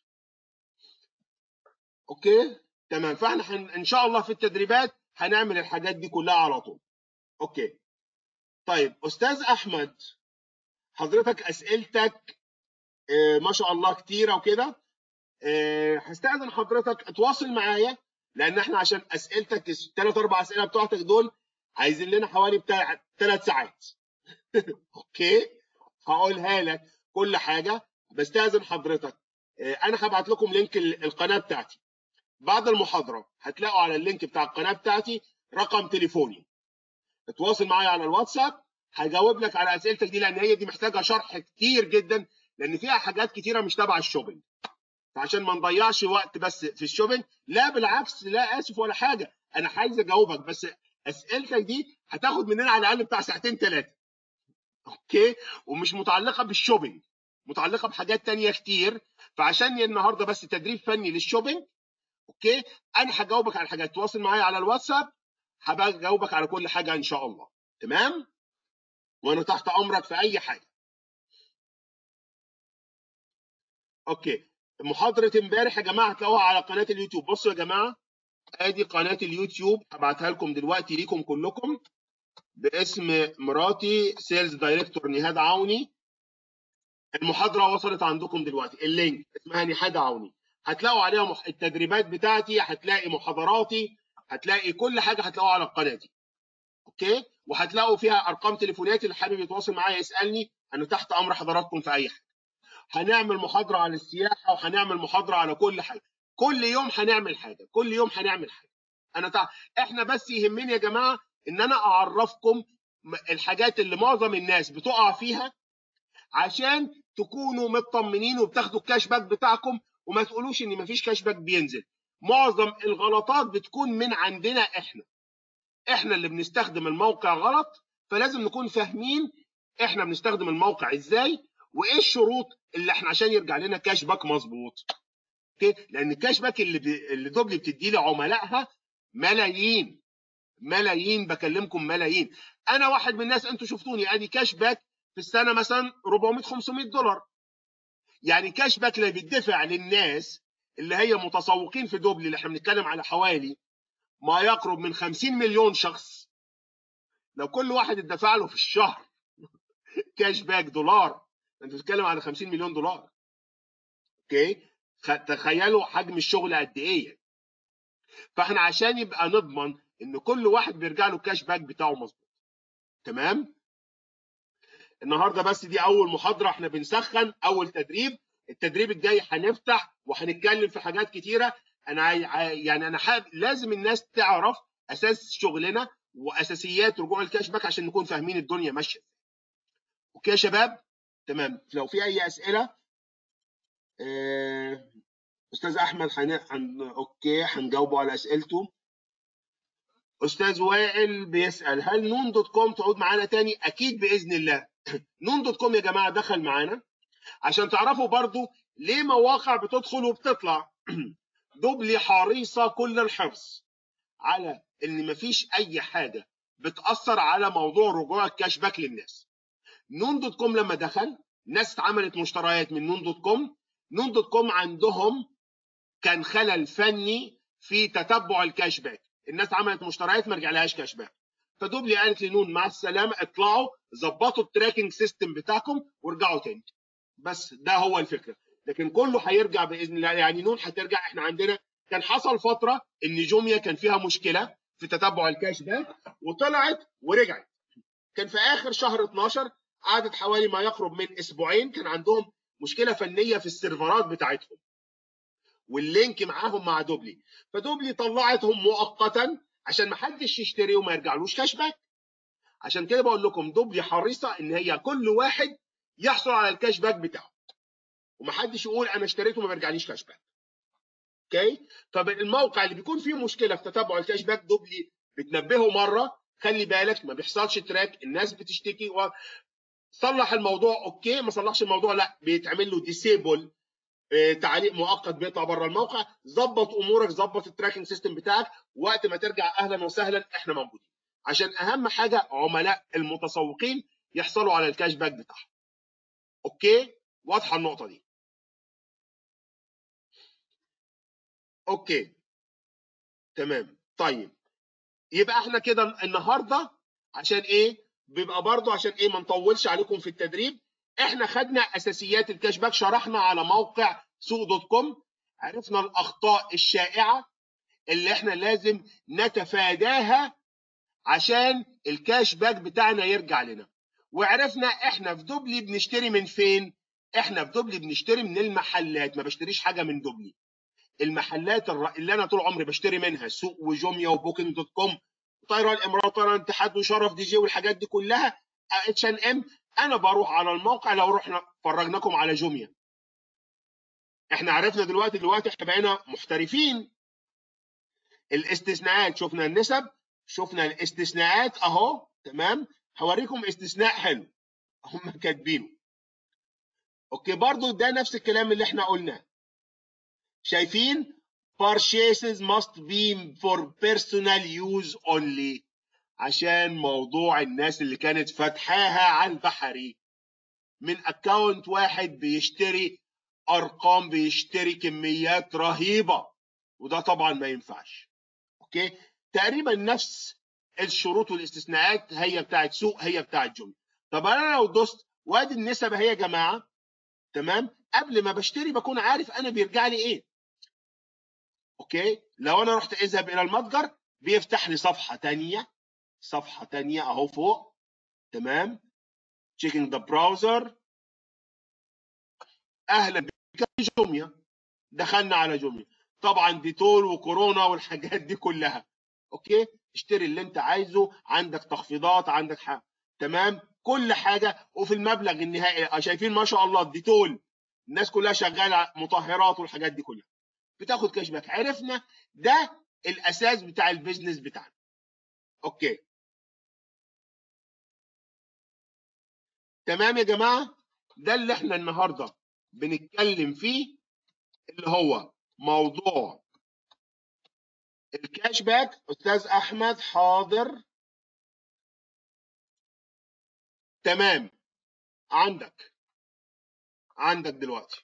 S2: اوكي تمام فاحنا حن... ان شاء الله في التدريبات هنعمل الحاجات دي كلها على طول اوكي طيب استاذ احمد حضرتك اسئلتك آه، ما شاء الله كتيره وكده آه، هستاذن حضرتك اتواصل معايا لان احنا عشان اسئلتك الثلاث اربع اسئله بتوعتك دول عايزين لنا حوالي بتاع ثلاث ساعات اوكي هقولها لك كل حاجه بستاذن حضرتك آه، انا هبعت لكم لينك ال- القناه بتاعتي بعد المحاضره هتلاقوا على اللينك بتاع القناه بتاعتي رقم تليفوني اتواصل معايا على الواتساب هجاوب لك على اسئلتك دي لان هي دي محتاجه شرح كتير جدا لان فيها حاجات كتيره مش تبع الشوبينج فعشان ما نضيعش وقت بس في الشوبينج لا بالعكس لا اسف ولا حاجه انا عايز اجاوبك بس اسئلتك دي هتاخد مننا على الاقل بتاع ساعتين ثلاثه اوكي ومش متعلقه بالشوبينج متعلقه بحاجات تانية كتير فعشان النهارده بس تدريب فني للشوبينج اوكي انا هجاوبك على الحاجات تواصل معايا على الواتساب هبقى اجاوبك على كل حاجه ان شاء الله تمام وانا تحت امرك في اي حاجه اوكي محاضره امبارح يا جماعه هتلاقوها على قناه اليوتيوب بصوا يا جماعه ادي قناه اليوتيوب هبعتها لكم دلوقتي ليكم كلكم باسم مراتي سيلز دايركتور نهاد عوني المحاضره وصلت عندكم دلوقتي اللينك اسمها نهاد عوني هتلاقوا عليها مح... التدريبات بتاعتي هتلاقي محاضراتي هتلاقي كل حاجه هتلاقوها على القناه دي اوكي وهتلاقوا فيها ارقام تليفوناتي اللي حابب يتواصل معايا يسالني انا تحت امر حضراتكم في اي حاجه هنعمل محاضره على السياحه وهنعمل محاضره على كل حاجه كل يوم هنعمل حاجه كل يوم هنعمل حاجه انا تع... احنا بس يهمني يا جماعه ان انا اعرفكم م- الحاجات اللي معظم الناس بتقع فيها عشان تكونوا مطمنين وبتاخدوا الكاش باك بتاعكم وما تقولوش ان مفيش كاش باك بينزل معظم الغلطات بتكون من عندنا احنا احنا اللي بنستخدم الموقع غلط فلازم نكون فاهمين احنا بنستخدم الموقع ازاي وايه الشروط اللي احنا عشان يرجع لنا كاش باك مظبوط اوكي لان الكاش باك اللي ب... اللي دوبلي بتدي لعملائها ملايين ملايين بكلمكم ملايين انا واحد من الناس انتوا شفتوني ادي كاش باك في السنه مثلا 400 500 دولار يعني كاش باك اللي بيدفع للناس اللي هي متسوقين في دوبلي اللي احنا بنتكلم على حوالي ما يقرب من 50 مليون شخص لو كل واحد اتدفع له في الشهر كاش باك دولار انت بتتكلم على 50 مليون دولار اوكي خ- تخيلوا حجم الشغل قد ايه فاحنا عشان يبقى نضمن ان كل واحد بيرجع له الكاش باك بتاعه مظبوط تمام النهارده بس دي اول محاضره احنا بنسخن اول تدريب التدريب الجاي هنفتح وهنتكلم في حاجات كتيره انا عاي... عاي- يعني انا حابب لازم الناس تعرف اساس شغلنا واساسيات رجوع الكاش باك عشان نكون فاهمين الدنيا ماشيه ازاي اوكي يا شباب تمام لو في اي اسئله آه، استاذ احمد حن... حن... اوكي هنجاوبه على اسئلته استاذ وائل بيسال هل نون دوت كوم تعود معانا تاني اكيد باذن الله نون دوت كوم يا جماعه دخل معانا عشان تعرفوا برضو ليه مواقع بتدخل وبتطلع دوبلي حريصه كل الحرص على ان مفيش اي حاجه بتاثر على موضوع رجوع الكاش باك للناس نون دوت كوم لما دخل ناس عملت مشتريات من نون دوت كوم نون دوت كوم عندهم كان خلل فني في تتبع الكاش باك الناس عملت مشتريات ما رجعلهاش كاش باك فدوبلي قالت لنون مع السلامه اطلعوا ظبطوا التراكنج سيستم بتاعكم وارجعوا تاني بس ده هو الفكره لكن كله هيرجع باذن الله يعني نون هترجع احنا عندنا كان حصل فتره ان جوميا كان فيها مشكله في تتبع الكاش باك وطلعت ورجعت كان في اخر شهر 12 قعدت حوالي ما يقرب من اسبوعين كان عندهم مشكله فنيه في السيرفرات بتاعتهم واللينك معاهم مع دوبلي فدوبلي طلعتهم مؤقتا عشان ما حدش يشتري وما يرجعلوش كاش باك عشان كده بقول لكم دوبلي حريصه ان هي كل واحد يحصل على الكاش باك بتاعه ومحدش يقول انا اشتريته وما بيرجعليش كاش باك اوكي طب الموقع اللي بيكون فيه مشكله في تتبع الكاش باك دوبلي بتنبهه مره خلي بالك ما بيحصلش تراك الناس بتشتكي و... صلح الموضوع اوكي ما صلحش الموضوع لا بيتعمل له ديسيبل تعليق مؤقت بيطلع بره الموقع ظبط امورك ظبط التراكنج سيستم بتاعك وقت ما ترجع اهلا وسهلا احنا موجودين عشان اهم حاجه عملاء المتسوقين يحصلوا على الكاش باك بتاعهم اوكي واضحه النقطه دي اوكي تمام طيب يبقى احنا كده النهارده عشان ايه بيبقى برضو عشان ايه ما نطولش عليكم في التدريب احنا خدنا اساسيات الكاش باك شرحنا على موقع سوق دوت كوم عرفنا الاخطاء الشائعه اللي احنا لازم نتفاداها عشان الكاش باك بتاعنا يرجع لنا وعرفنا احنا في دوبلي بنشتري من فين احنا في دوبلي بنشتري من المحلات ما بشتريش حاجه من دوبلي المحلات الر- اللي انا طول عمري بشتري منها سوق وجوميا وبوكينج دوت كوم طيران الامارات طيران الاتحاد وشرف دي جي والحاجات دي كلها اتش ان ام انا بروح على الموقع لو رحنا فرجناكم على جوميا احنا عرفنا دلوقتي دلوقتي احنا بقينا محترفين الاستثناءات شفنا النسب شفنا الاستثناءات اهو تمام هوريكم استثناء حلو هم كاتبينه اوكي برضو ده نفس الكلام اللي احنا قلناه شايفين purchases must be for personal use only عشان موضوع الناس اللي كانت فاتحاها على البحري من اكونت واحد بيشتري ارقام بيشتري كميات رهيبه وده طبعا ما ينفعش اوكي تقريبا نفس الشروط والاستثناءات هي بتاعت سوق هي بتاعت جمله طب انا لو دوست وادي النسب اهي يا جماعه تمام قبل ما بشتري بكون عارف انا بيرجع لي ايه اوكي لو انا رحت اذهب الى المتجر بيفتح لي صفحه تانية صفحه تانية اهو فوق تمام checking the browser اهلا بك في جوميا دخلنا على جوميا طبعا ديتول وكورونا والحاجات دي كلها اوكي اشتري اللي انت عايزه عندك تخفيضات عندك حاجة. تمام كل حاجه وفي المبلغ النهائي شايفين ما شاء الله الديتول الناس كلها شغاله مطهرات والحاجات دي كلها بتاخد كاش باك عرفنا ده الاساس بتاع البيزنس بتاعنا اوكي تمام يا جماعه ده اللي احنا النهارده بنتكلم فيه اللي هو موضوع الكاش باك استاذ احمد حاضر تمام عندك عندك دلوقتي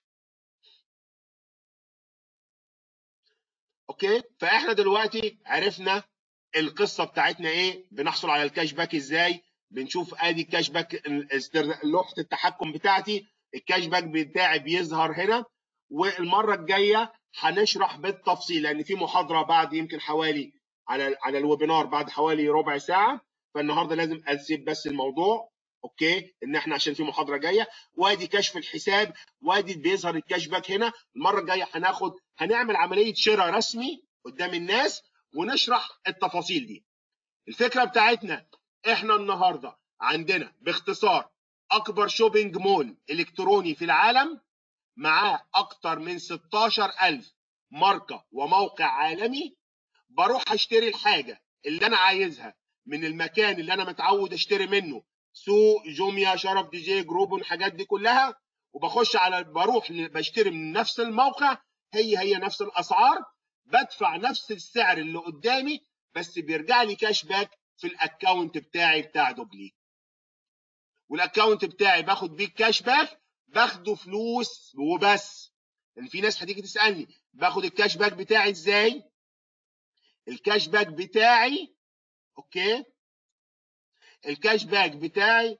S2: اوكي فاحنا دلوقتي عرفنا القصه بتاعتنا ايه بنحصل على الكاش باك ازاي بنشوف ادي الكاش باك الاستر- لوحه التحكم بتاعتي الكاش باك بتاعي بيظهر هنا والمره الجايه هنشرح بالتفصيل لان في محاضره بعد يمكن حوالي على على الويبينار بعد حوالي ربع ساعه فالنهارده لازم اسيب بس الموضوع اوكي ان احنا عشان في محاضره جايه وادي كشف الحساب وادي بيظهر الكاش باك هنا المره الجايه هناخد هنعمل عمليه شراء رسمي قدام الناس ونشرح التفاصيل دي الفكره بتاعتنا احنا النهارده عندنا باختصار اكبر شوبينج مول الكتروني في العالم معاه اكتر من 16000 ماركه وموقع عالمي بروح اشتري الحاجه اللي انا عايزها من المكان اللي انا متعود اشتري منه سوق جوميا شرف دي جي جروب والحاجات دي كلها وبخش على بروح ل- بشتري من نفس الموقع هي هي نفس الاسعار بدفع نفس السعر اللي قدامي بس بيرجع لي كاش باك في الاكونت بتاعي بتاع دوبلي والاكونت بتاعي باخد بيه كاش باك باخده فلوس وبس لان في ناس هتيجي تسالني باخد الكاش باك بتاعي ازاي الكاش باك بتاعي اوكي الكاش باك بتاعي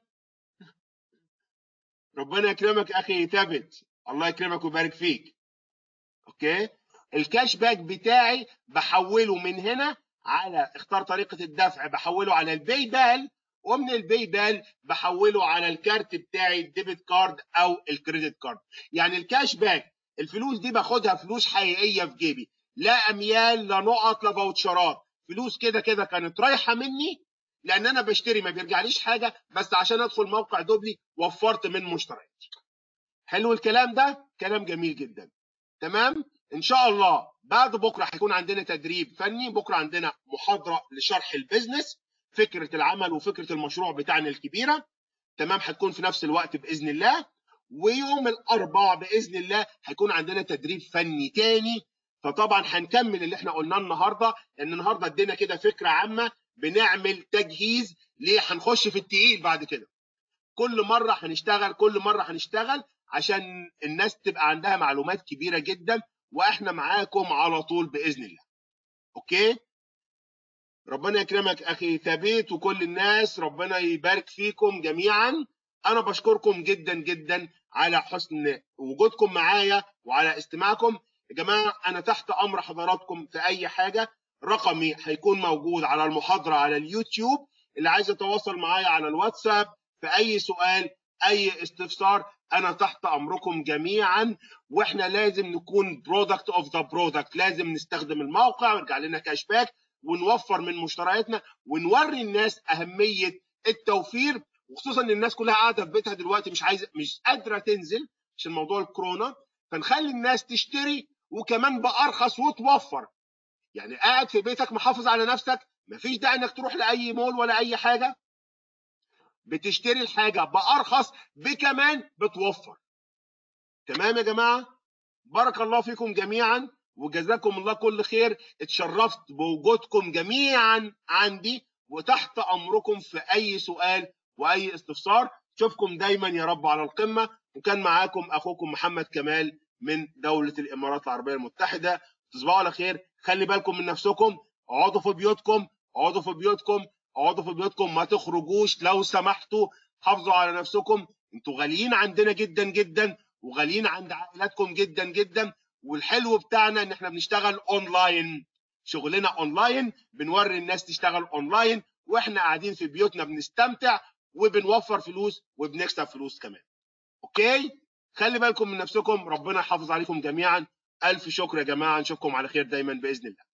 S2: ربنا يكرمك اخي ثابت الله يكرمك ويبارك فيك اوكي الكاش باك بتاعي بحوله من هنا على اختار طريقه الدفع بحوله على الباي بال ومن الباي بال بحوله على الكارت بتاعي الديبت كارد او الكريدت كارد يعني الكاش باك الفلوس دي باخدها فلوس حقيقيه في جيبي لا اميال لا نقط لا فاوتشرات فلوس كده كده كانت رايحه مني لان انا بشتري ما بيرجعليش حاجه بس عشان ادخل موقع دوبلي وفرت من مشتريات حلو الكلام ده كلام جميل جدا تمام ان شاء الله بعد بكره هيكون عندنا تدريب فني بكره عندنا محاضره لشرح البيزنس فكره العمل وفكره المشروع بتاعنا الكبيره تمام هتكون في نفس الوقت باذن الله ويوم الاربعاء باذن الله هيكون عندنا تدريب فني تاني فطبعا هنكمل اللي احنا قلناه النهارده لان النهارده ادينا كده فكره عامه بنعمل تجهيز ليه هنخش في التقيل بعد كده كل مره هنشتغل كل مره هنشتغل عشان الناس تبقى عندها معلومات كبيره جدا واحنا معاكم على طول باذن الله اوكي ربنا يكرمك اخي ثابت وكل الناس ربنا يبارك فيكم جميعا انا بشكركم جدا جدا على حسن وجودكم معايا وعلى استماعكم يا جماعه انا تحت امر حضراتكم في اي حاجه رقمي هيكون موجود على المحاضره على اليوتيوب اللي عايز يتواصل معايا على الواتساب في اي سؤال اي استفسار انا تحت امركم جميعا واحنا لازم نكون برودكت اوف ذا برودكت لازم نستخدم الموقع ويرجع لنا كاش باك ونوفر من مشترياتنا ونوري الناس اهميه التوفير وخصوصا ان الناس كلها قاعده في بيتها دلوقتي مش عايزه مش قادره تنزل عشان موضوع الكورونا فنخلي الناس تشتري وكمان بارخص وتوفر يعني قاعد في بيتك محافظ على نفسك مفيش داعي انك تروح لاي مول ولا اي حاجه بتشتري الحاجه بارخص بكمان بتوفر تمام يا جماعه بارك الله فيكم جميعا وجزاكم الله كل خير اتشرفت بوجودكم جميعا عندي وتحت امركم في اي سؤال واي استفسار اشوفكم دايما يا رب على القمه وكان معاكم اخوكم محمد كمال من دوله الامارات العربيه المتحده تصبحوا على خير خلي بالكم من نفسكم اقعدوا في بيوتكم اقعدوا في بيوتكم اقعدوا في بيوتكم ما تخرجوش لو سمحتوا حافظوا على نفسكم انتوا غاليين عندنا جدا جدا وغاليين عند عائلاتكم جدا جدا والحلو بتاعنا ان احنا بنشتغل اونلاين شغلنا اونلاين بنوري الناس تشتغل اونلاين واحنا قاعدين في بيوتنا بنستمتع وبنوفر فلوس وبنكسب فلوس كمان اوكي خلي بالكم من نفسكم ربنا يحافظ عليكم جميعا الف شكر يا جماعه نشوفكم على خير دايما باذن الله